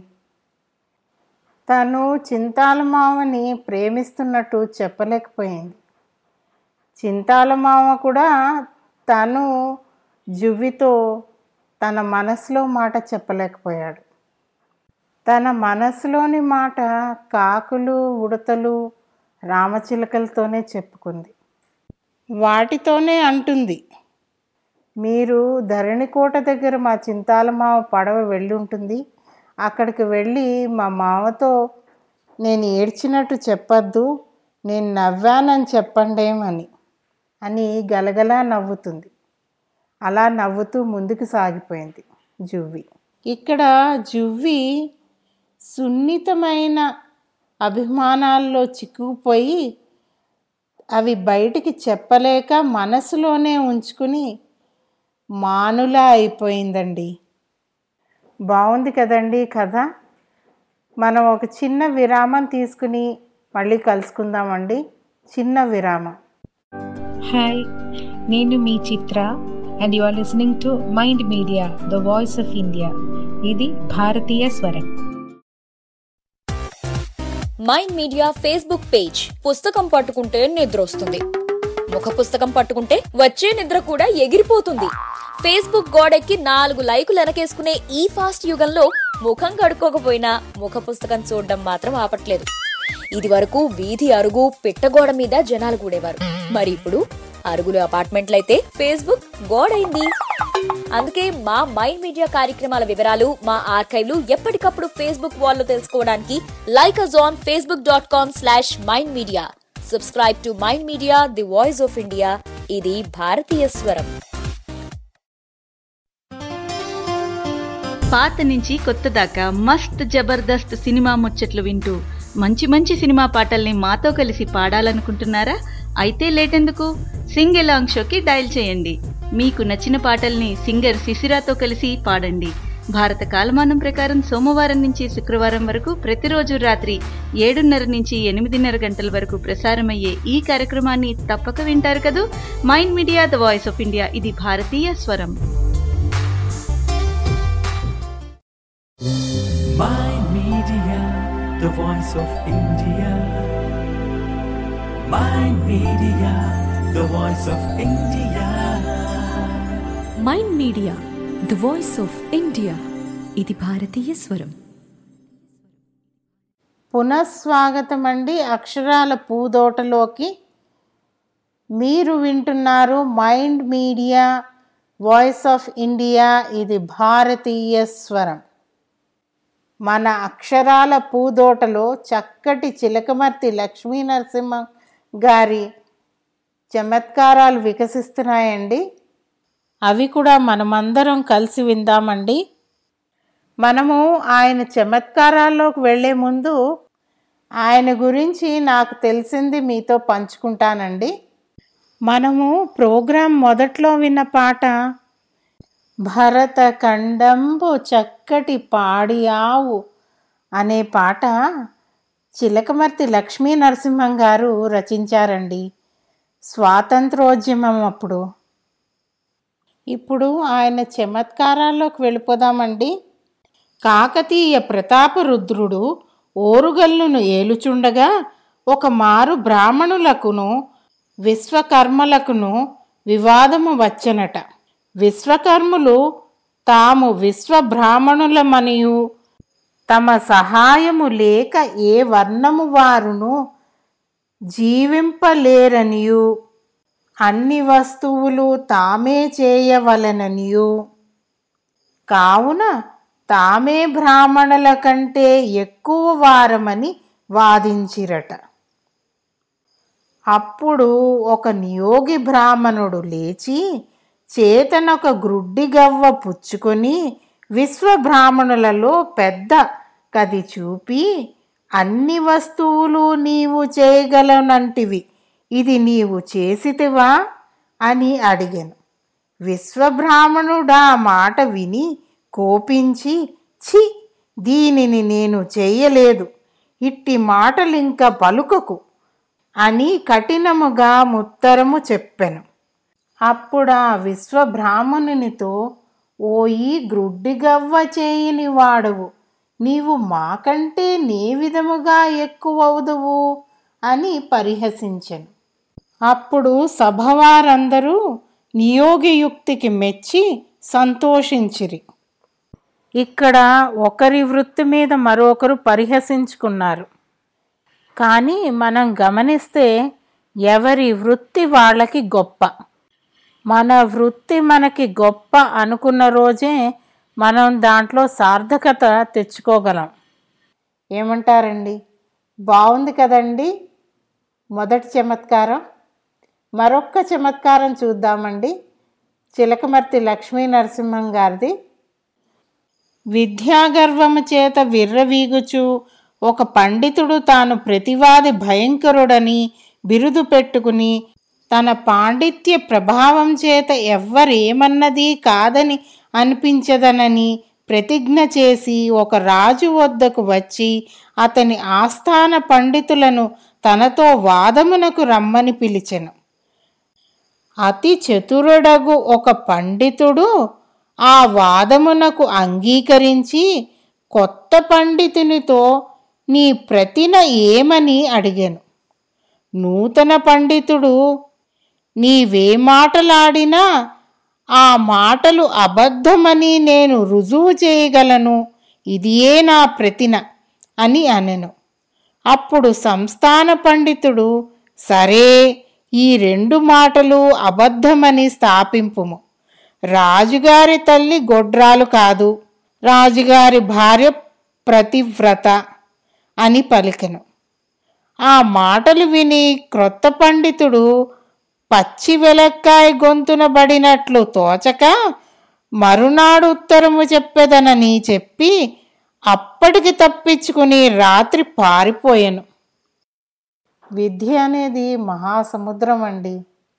తను చింతాల మామని ప్రేమిస్తున్నట్టు చెప్పలేకపోయింది చింతాల మామ కూడా తను జువ్వితో తన మనసులో మాట చెప్పలేకపోయాడు తన మనసులోని మాట కాకులు ఉడతలు రామచిలకలతోనే చెప్పుకుంది వాటితోనే అంటుంది మీరు ధరణికోట దగ్గర మా చింతాల మామ పడవ వెళ్ళి ఉంటుంది అక్కడికి వెళ్ళి మా మామతో నేను ఏడ్చినట్టు చెప్పొద్దు నేను నవ్వానని చెప్పండేమని అని గలగలా నవ్వుతుంది అలా నవ్వుతూ ముందుకు సాగిపోయింది జువ్వి ఇక్కడ జువ్వి సున్నితమైన అభిమానాల్లో చిక్కుకుపోయి అవి బయటికి చెప్పలేక మనసులోనే ఉంచుకుని మానులా అయిపోయిందండి బాగుంది కదండి కథ మనం ఒక చిన్న విరామం తీసుకుని మళ్ళీ కలుసుకుందామండి చిన్న విరామం హాయ్ నేను మీ Chitra and you are listening to Mind Media the voice of India ఇది భారతీయ స్వరం మైండ్ మీడియా ఫేస్బుక్ పేజ్ పుస్తకం పట్టుకుంటే నిద్ర వస్తుంది ముఖ పుస్తకం పట్టుకుంటే వచ్చే నిద్ర కూడా ఎగిరిపోతుంది ఫేస్బుక్ గోడెక్కి నాలుగు లైకులు వెనకేసుకునే ఈ ఫాస్ట్ యుగంలో ముఖం కడుక్కోకపోయినా ముఖ పుస్తకం చూడడం మాత్రం ఆపట్లేదు ఇది వరకు వీధి అరుగు పిట్టగోడ మీద జనాలు కూడేవారు మరి ఇప్పుడు అరుగులు అపార్ట్మెంట్లయితే ఫేస్బుక్ గోడైంది అందుకే మా మైండ్ మీడియా కార్యక్రమాల వివరాలు మా ఆర్కైవ్లు ఎప్పటికప్పుడు ఫేస్బుక్ వాల్లో తెలుసుకోవడానికి like us on Facebook dot com slash Mind Media subscribe to Mind Media the voice of India ఇది భారతీయ స్వరం పాత నుంచి కొత్త దాకా మస్త్ జబర్దస్త్ సినిమా ముచ్చట్లు వింటూ మంచి మంచి సినిమా పాటల్ని మాతో కలిసి పాడాలనుకుంటున్నారా అయితే లేటెందుకు సింగ్ ఎలాంగ్ షోకి డయల్ చేయండి మీకు నచ్చిన పాటల్ని సింగర్ శిశిరాతో కలిసి పాడండి భారత కాలమానం ప్రకారం సోమవారం నుంచి శుక్రవారం వరకు ప్రతిరోజు రాత్రి ఏడున్నర నుంచి ఎనిమిదిన్నర గంటల వరకు ప్రసారమయ్యే ఈ కార్యక్రమాన్ని తప్పక వింటారు కదూ Mind Media the voice of India ఇది భారతీయ స్వరం Mind Media, the voice of India. Mind Media, the voice of India. Mind Media the voice of India ఇది భారతీయ స్వరం పునఃస్వాగతం అండి అక్షరాల పూదోటలోకి మీరు వింటున్నారు Mind Media voice of India ఇది భారతీయ స్వరం మన అక్షరాల పూదోటలో చక్కటి చిలకమర్తి లక్ష్మీ నరసింహ గారి చమత్కారాలు వికసిస్తున్నాయండి అవి కూడా మనమందరం కలిసి విందామండి మనము ఆయన చమత్కారాల్లోకి వెళ్ళే ముందు ఆయన గురించి నాకు తెలిసింది మీతో పంచుకుంటానండి మనము ప్రోగ్రాం మొదట్లో విన్న పాట భరత ఖండంబు చక్కటి పాడి ఆవు అనే పాట చిలకమర్తి లక్ష్మీ నరసింహం గారు రచించారండి స్వాతంత్రోద్యమం అప్పుడు ఇప్పుడు ఆయన చమత్కారాల్లోకి వెళ్ళిపోదామండి కాకతీయ ప్రతాపరుద్రుడు ఓరుగల్లును ఏలుచుండగా ఒక మారు బ్రాహ్మణులకును విశ్వకర్మలకును వివాదము వచ్చనట విశ్వకర్ములు తాము విశ్వబ్రాహ్మణులమనియు తమ సహాయము లేక ఏ వర్ణము వారును జీవింపలేరనియు అన్ని వస్తువులు తామే చేయవలననియు కావున తామే బ్రాహ్మణుల కంటే ఎక్కువ వారమని వాదించిరట అప్పుడు ఒక నియోగి బ్రాహ్మణుడు లేచి చేతనొక గ్రుడ్డి గవ్వ పుచ్చుకొని విశ్వబ్రాహ్మణులలో పెద్ద కది చూపి అన్ని వస్తువులు నీవు చేయగలనంటివి ఇది నీవు చేసితివా అని అడిగాను విశ్వబ్రాహ్మణుడా మాట విని కోపించి చి దీనిని నేను చేయలేదు ఇట్టి మాటలింక పలుకకు అని కఠినముగా ముత్తరము చెప్పెను అప్పుడా విశ్వబ్రాహ్మణునితో ఓయి గ్రుడ్డిగవ్వ చేయని వాడవు నీవు మాకంటే నే విధముగా ఎక్కువవుదువు అని పరిహసించెను అప్పుడు సభవారందరూ నియోగయుక్తికి మెచ్చి సంతోషించిరి ఇక్కడ ఒకరి వృత్తి మీద మరొకరు పరిహసించుకున్నారు కానీ మనం గమనిస్తే ఎవరి వృత్తి వాళ్ళకి గొప్ప మన వృత్తి మనకి గొప్ప అనుకున్న రోజే మనం దాంట్లో సార్థకత తెచ్చుకోగలం ఏమంటారండి బాగుంది కదండి మొదటి చమత్కారం మరొక్క చమత్కారం చూద్దామండి చిలకమర్తి లక్ష్మీ నరసింహం గారిది విద్యాగర్వము చేత విర్రవీగుచు ఒక పండితుడు తాను ప్రతివాది భయంకరుడని బిరుదు పెట్టుకుని తన పాండిత్య ప్రభావం చేత ఎవ్వరేమన్నది కాదని అనిపించదనని ప్రతిజ్ఞ చేసి ఒక రాజు వద్దకు వచ్చి అతని ఆస్థాన పండితులను తనతో వాదమునకు రమ్మని పిలిచెను అతి చతురుడగు ఒక పండితుడు ఆ వాదమునకు అంగీకరించి కొత్త పండితునితో నీ ప్రతిన ఏమని అడిగాను నూతన పండితుడు నీవే మాటలాడినా ఆ మాటలు అబద్ధమని నేను రుజువు చేయగలను ఇదియే నా ప్రతిన అని అనెను అప్పుడు సంస్థాన పండితుడు సరే ఈ రెండు మాటలు అబద్ధమని స్థాపింపుము రాజుగారి తల్లి గొడ్రాలు కాదు రాజుగారి భార్య ప్రతివ్రత అని పలికెను ఆ మాటలు విని క్రొత్త పండితుడు పచ్చి వెలక్కాయ గొంతున బడినట్లు తోచక మరునాడు ఉత్తరము చెప్పెదనని చెప్పి అప్పటికి తప్పించుకుని రాత్రి పారిపోయాను విద్య అనేది మహాసముద్రం అండి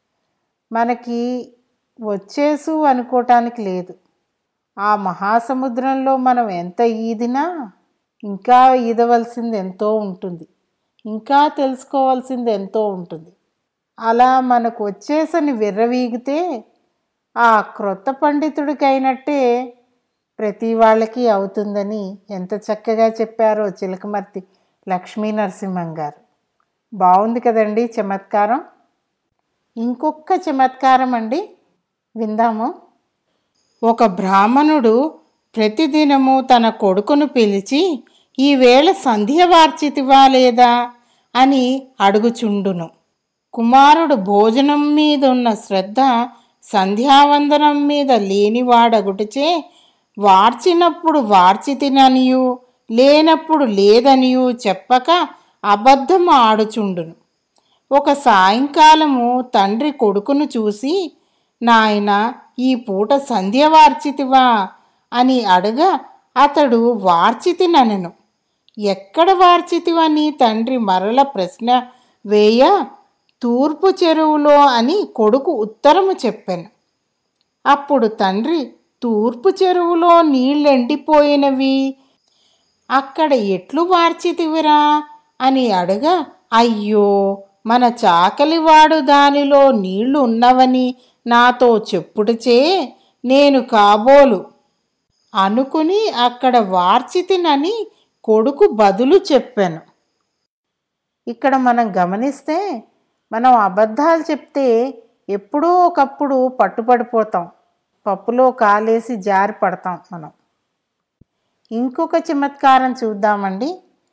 మనకి వచ్చేసు అనుకోవటానికి లేదు ఆ మహాసముద్రంలో మనం ఎంత ఈదినా ఇంకా ఈదవలసింది ఎంతో ఉంటుంది ఇంకా తెలుసుకోవాల్సింది ఎంతో ఉంటుంది అలా మనకు వచ్చేసని విర్రవీగితే ఆ క్రొత్త పండితుడికైనట్టే ప్రతి వాళ్ళకి అవుతుందని ఎంత చక్కగా చెప్పారో చిలకమర్తి లక్ష్మీ నరసింహం గారు బాగుంది కదండి చమత్కారం ఇంకొక చమత్కారం అండి విందాము ఒక బ్రాహ్మణుడు ప్రతిదినము తన కొడుకును పిలిచి ఈవేళ సంధ్య వార్చితివా లేదా అని అడుగుచుండును కుమారుడు భోజనం మీద ఉన్న శ్రద్ధ సంధ్యావందనం మీద లేనివాడగుటచే వార్చినప్పుడు వార్చి తిననియు లేనప్పుడు లేదనియు చెప్పక అబద్ధము ఆడుచుండును ఒక సాయంకాలము తండ్రి కొడుకును చూసి నాయన ఈ పూట సంధ్య వార్చితివా అని అడగ అతడు వార్చితిననెను ఎక్కడ వార్చితివని తండ్రి మరల ప్రశ్న వేయ తూర్పు చెరువులో అని కొడుకు ఉత్తరము చెప్పాను అప్పుడు తండ్రి తూర్పు చెరువులో నీళ్ళెండిపోయినవి అక్కడ ఎట్లు వార్చితివిరా అని అడగ అయ్యో మన చాకలివాడు దానిలో నీళ్లు ఉన్నవని నాతో చెప్పుటచే నేను కాబోలు అనుకుని అక్కడ వార్చితినని కొడుకు బదులు చెప్పాను ఇక్కడ మనం గమనిస్తే మనం అబద్ధాలు చెప్తే ఎప్పుడో ఒకప్పుడు పట్టుపడిపోతాం పప్పులో కాలేసి జారి పడతాం మనం ఇంకొక చమత్కారం చూద్దామండి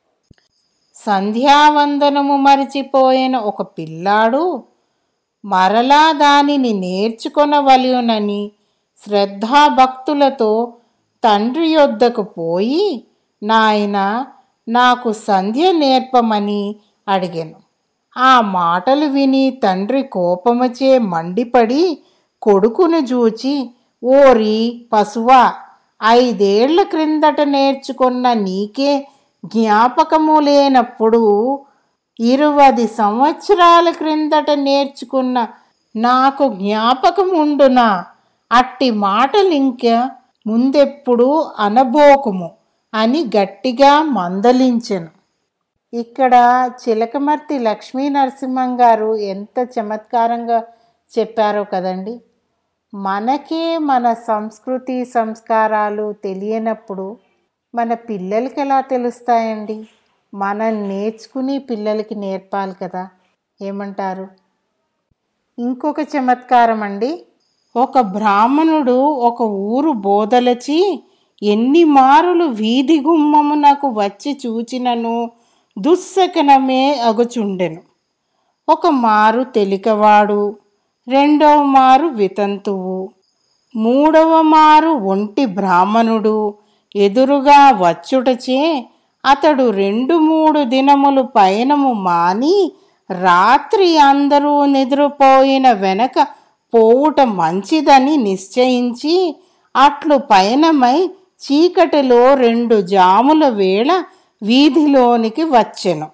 సంధ్యావందనము మరిచిపోయిన ఒక పిల్లాడు మరలా దానిని నేర్చుకొనవలయునని శ్రద్ధాభక్తులతో తండ్రి యొద్దకు పోయి నాయన నాకు సంధ్య నేర్పమని అడిగాను ఆ మాటలు విని తండ్రి కోపముచే మండిపడి కొడుకును చూచి ఓరి పశువా ఐదేళ్ల క్రిందట నేర్చుకున్న నీకే జ్ఞాపకము లేనప్పుడు ఇరువది సంవత్సరాల క్రిందట నేర్చుకున్న నాకు జ్ఞాపకం ఉండునా అట్టి మాటలింక ముందెప్పుడు అనబోకుము అని గట్టిగా మందలించెను ఇక్కడ చిలకమర్తి లక్ష్మీ నరసింహం గారు ఎంత చమత్కారంగా చెప్పారో కదండి మనకే మన సంస్కృతి సంస్కారాలు తెలియనప్పుడు మన పిల్లలకి ఎలా తెలుస్తాయండి మనం నేర్చుకుని పిల్లలకి నేర్పాలి కదా ఏమంటారు ఇంకొక చమత్కారం అండి ఒక బ్రాహ్మణుడు ఒక ఊరు బోధలచి ఎన్ని మారులు వీధి గుమ్మమునకు వచ్చి చూచినను దుస్సకనమే అగుచుండెను ఒక మారు తెలికవాడు రెండవ మారు వితంతువు మూడవ మారు ఒంటి బ్రాహ్మణుడు ఎదురుగా వచ్చుటచే అతడు రెండు మూడు దినములు పయనము మాని రాత్రి అందరూ నిద్రపోయిన వెనక పోవుట మంచిదని నిశ్చయించి అట్లు పయనమై చీకటిలో రెండు జాముల వేళ వీధిలోనికి వచ్చెను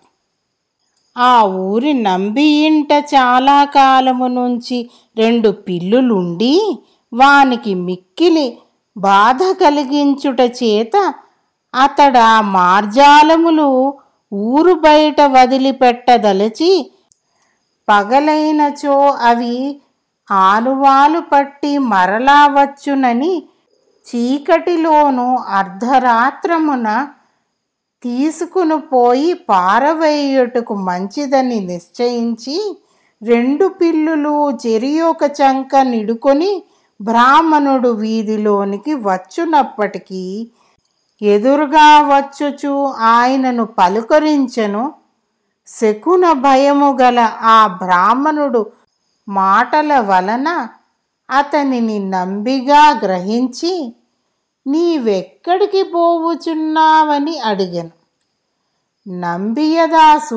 ఆ ఊరి నంబి ఇంట చాలా కాలము నుంచి రెండు పిల్లులుండి వానికి మిక్కిలి బాధ కలిగించుట చేత అతడు ఆ మార్జాలములు ఊరు బయట వదిలిపెట్టదలచి పగలైనచో అవి ఆనువాలు పట్టి మరలా వచ్చునని చీకటిలోను అర్ధరాత్రమున తీసుకుని పోయి పారవేయుటకు మంచిదని నిశ్చయించి రెండు పిల్లులు చెరియొక చంక నిడుకొని బ్రాహ్మణుడు వీధిలోనికి వచ్చునప్పటికీ ఎదురుగా వచ్చుచు ఆయనను పలుకరించెను శకున భయము గల ఆ బ్రాహ్మణుడు మాటల వలన అతనిని నంబిగా గ్రహించి నీవెక్కడికి పోవుచున్నావని అడిగాను నంబియదాసు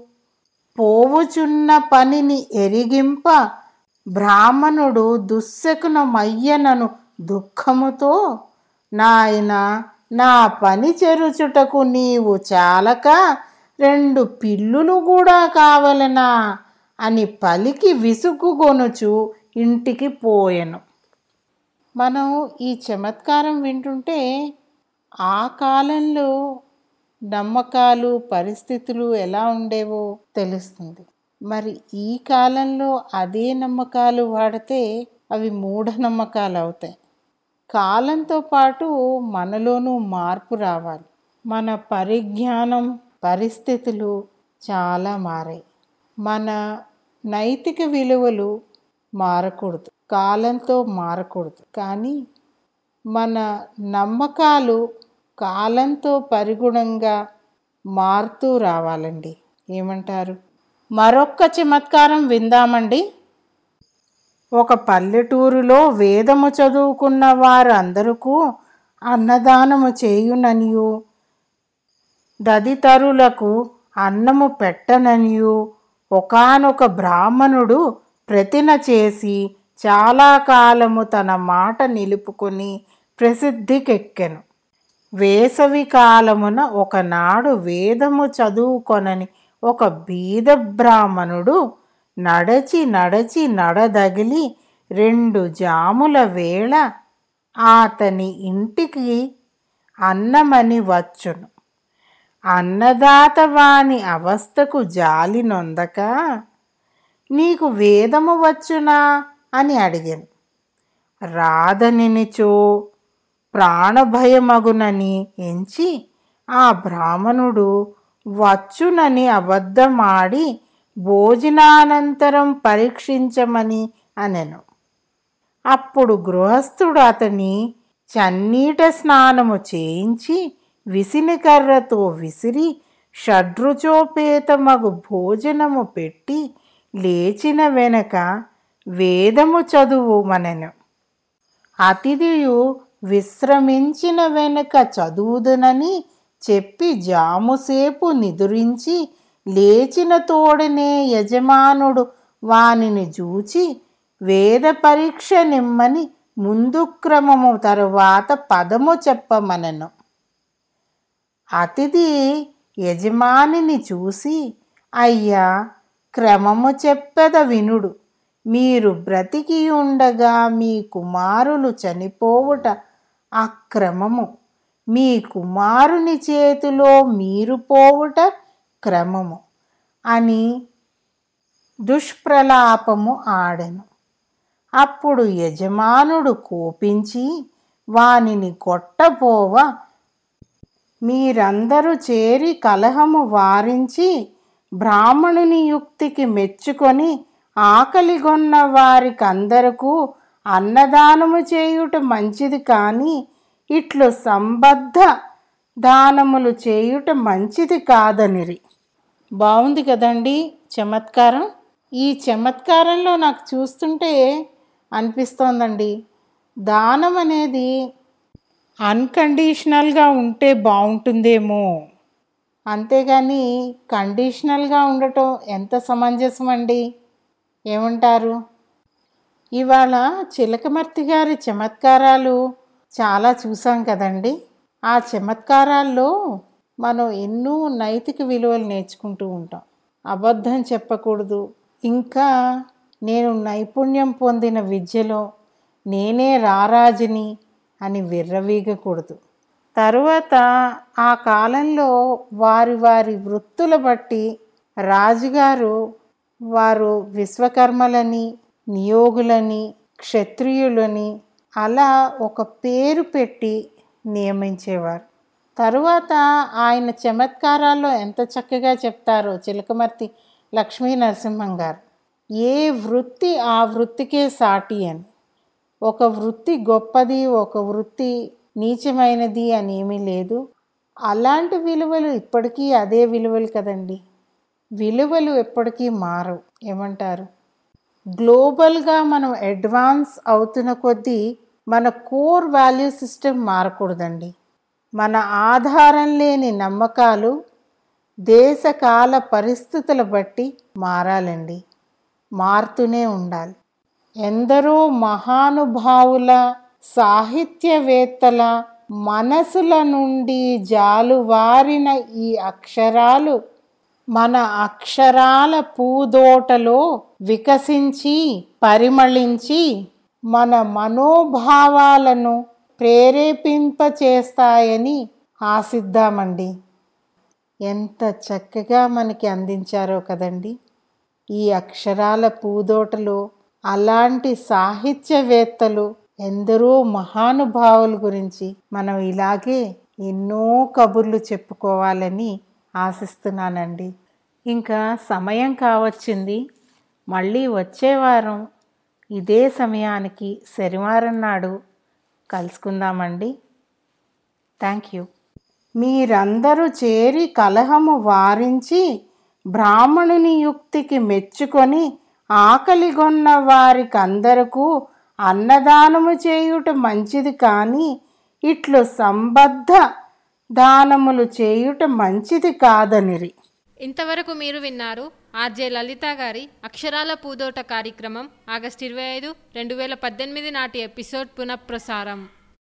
పోవుచున్న పనిని ఎరిగింప బ్రాహ్మణుడు దుస్సకునమయ్యనను దుఃఖముతో నాయన నా పని చెరుచుటకు నీవు చాలక రెండు పిల్లులు కూడా కావలనా అని పలికి విసుగుగొనుచు ఇంటికి పోయెను మనం ఈ చమత్కారం వింటుంటే ఆ కాలంలో నమ్మకాలు పరిస్థితులు ఎలా ఉండేవో తెలుస్తుంది మరి ఈ కాలంలో అదే నమ్మకాలు వాడితే అవి మూఢనమ్మకాలు అవుతాయి కాలంతో పాటు మనలోనూ మార్పు రావాలి మన పరిజ్ఞానం పరిస్థితులు చాలా మారాయి మన నైతిక విలువలు మారకూడదు కాలంతో మారకూడదు కానీ మన నమ్మకాలు కాలంతో పరిగుణంగా మారుతూ రావాలండి ఏమంటారు మరొక్క చమత్కారం విందామండి ఒక పల్లెటూరులో వేదము చదువుకున్న వారందరకు అన్నదానము చేయుననియు దదితరులకు అన్నము పెట్టననియు ఒకానొక బ్రాహ్మణుడు ప్రతిన చేసి చాలా కాలము తన మాట నిలుపుకొని ప్రసిద్ధికెక్కెను వేసవి కాలమున ఒకనాడు వేదము చదువుకొనని ఒక బీద బ్రాహ్మణుడు నడచి నడచి నడదగిలి రెండు జాముల వేళ అతని ఇంటికి అన్నమని వచ్చును అన్నదాత వాని అవస్థకు జాలి నొందక నీకు వేదము వచ్చునా అని అడిగాను రాదనినిచో ప్రాణభయమగునని ఎంచి ఆ బ్రాహ్మణుడు వచ్చునని అబద్ధమాడి భోజనానంతరం పరీక్షించమని అనెను అప్పుడు గృహస్థుడు అతని చన్నీట స్నానము చేయించి విసినికర్రతో విసిరి షడ్రుచోపేతమగు భోజనము పెట్టి లేచిన వెనక వేదము చదువు మనను అతిథియు విశ్రమించిన వెనుక చదువుదునని చెప్పి జాముసేపు నిదురించి లేచిన తోడనే యజమానుడు వానిని చూచి వేద పరీక్ష నిమ్మని ముందు క్రమము తరువాత పదము చెప్పమనను అతిథి యజమానిని చూసి అయ్యా క్రమము చెప్పెద వినుడు మీరు బ్రతికి ఉండగా మీ కుమారులు చనిపోవుట అక్రమము మీ కుమారుని చేతిలో మీరు పోవుట క్రమము అని దుష్ప్రలాపము ఆడెను అప్పుడు యజమానుడు కోపించి వానిని కొట్టపోవ మీరందరూ చేరి కలహము వారించి బ్రాహ్మణుని యుక్తికి మెచ్చుకొని ఆకలిగొన్న వారికందరకు అన్నదానము చేయుట మంచిది కానీ ఇట్లు సంబద్ధ దానములు చేయుట మంచిది కాదనిరి బాగుంది కదండి చమత్కారం ఈ చమత్కారంలో నాకు చూస్తుంటే అనిపిస్తోందండి దానం అనేది అన్కండిషనల్గా ఉంటే బాగుంటుందేమో అంతేగాని కండిషనల్గా ఉండటం ఎంత సమంజసం అండి ఏమంటారు ఇవాళ చిలకమర్తి గారి చమత్కారాలు చాలా చూసాం కదండి ఆ చమత్కారాల్లో మనం ఎన్నో నైతిక విలువలు నేర్చుకుంటూ ఉంటాం అబద్ధం చెప్పకూడదు ఇంకా నేను నైపుణ్యం పొందిన విద్యలో నేనే రారాజుని అని విర్రవీగకూడదు తరువాత ఆ కాలంలో వారి వారి వృత్తుల బట్టి రాజుగారు వారు విశ్వకర్మలని నియోగులని క్షత్రియులని అలా ఒక పేరు పెట్టి నియమించేవారు తరువాత ఆయన చమత్కారాల్లో ఎంత చక్కగా చెప్తారో చిలకమర్తి లక్ష్మీ నరసింహం గారు ఏ వృత్తి ఆ వృత్తికే సాటి అని ఒక వృత్తి గొప్పది ఒక వృత్తి నీచమైనది అని ఏమీ లేదు అలాంటి విలువలు ఇప్పటికీ అదే విలువలు కదండి విలువలు ఎప్పటికీ మారవు ఏమంటారు గ్లోబల్గా మనం అడ్వాన్స్ అవుతున్న కొద్దీ మన కోర్ వాల్యూ సిస్టమ్ మారకూడదండి మన ఆధారం లేని నమ్మకాలు దేశకాల పరిస్థితుల బట్టి మారాలండి మారుతూనే ఉండాలి ఎందరో మహానుభావుల సాహిత్యవేత్తల మనసుల నుండి జాలువారిన ఈ అక్షరాలు మన అక్షరాల పూదోటలో వికసించి పరిమళించి మన మనోభావాలను ప్రేరేపింపచేస్తాయని ఆశిద్దామండి ఎంత చక్కగా మనకి అందించారో కదండి ఈ అక్షరాల పూదోటలో అలాంటి సాహిత్యవేత్తలు ఎందరో మహానుభావుల గురించి మనం ఇలాగే ఎన్నో కబుర్లు చెప్పుకోవాలని ఆశిస్తున్నానండి ఇంకా సమయం కావచ్చింది మళ్ళీ వచ్చే వారం ఇదే సమయానికి శనివారం నాడు కలుసుకుందామండి థ్యాంక్ యూ మీరందరూ చేరి కలహము వారించి బ్రాహ్మణుని యుక్తికి మెచ్చుకొని ఆకలిగొన్న వారికందరకు అన్నదానము చేయుట మంచిది కానీ ఇట్లు సంబద్ధ దానములు చేయుట మంచిది కాదనిరి ఇంతవరకు మీరు విన్నారు ఆర్జే లలిత గారి అక్షరాల పూదోట కార్యక్రమం ఆగస్టు ఇరవై ఐదు రెండు వేల పద్దెనిమిది నాటి ఎపిసోడ్ పునఃప్రసారం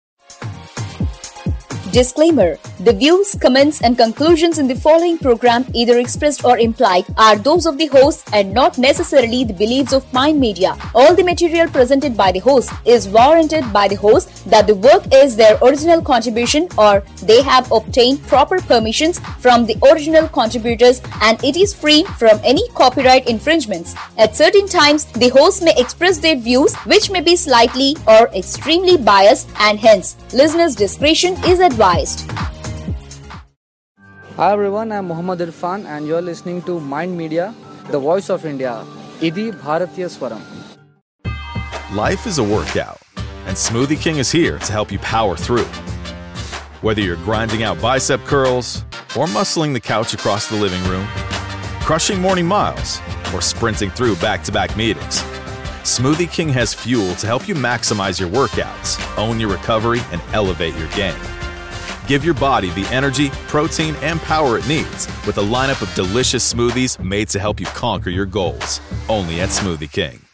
Disclaimer The views, comments, and conclusions in the following program, either expressed or implied, are those of the host and not necessarily the beliefs of Mind Media. All the material presented by the host is warranted by the host that the work is their original contribution or they have obtained proper permissions from the original contributors and it is free from any copyright infringements. At certain times, the host may express their views which may be slightly or extremely biased and hence listeners' discretion is advised. Hi everyone, I'm Muhammad Irfan and you're listening to Mind Media, the voice of India ఇది భారతీయ స్వరం Life is a workout, and Smoothie King is here to help you power through. Whether you're grinding out bicep curls or muscling the couch across the living room, crushing morning miles, or sprinting through back to back meetings, Smoothie King has fuel to help you maximize your workouts, own your recovery, and elevate your game. Give your body the energy, protein, and power it needs with a lineup of delicious smoothies made to help you conquer your goals. Only at Smoothie King.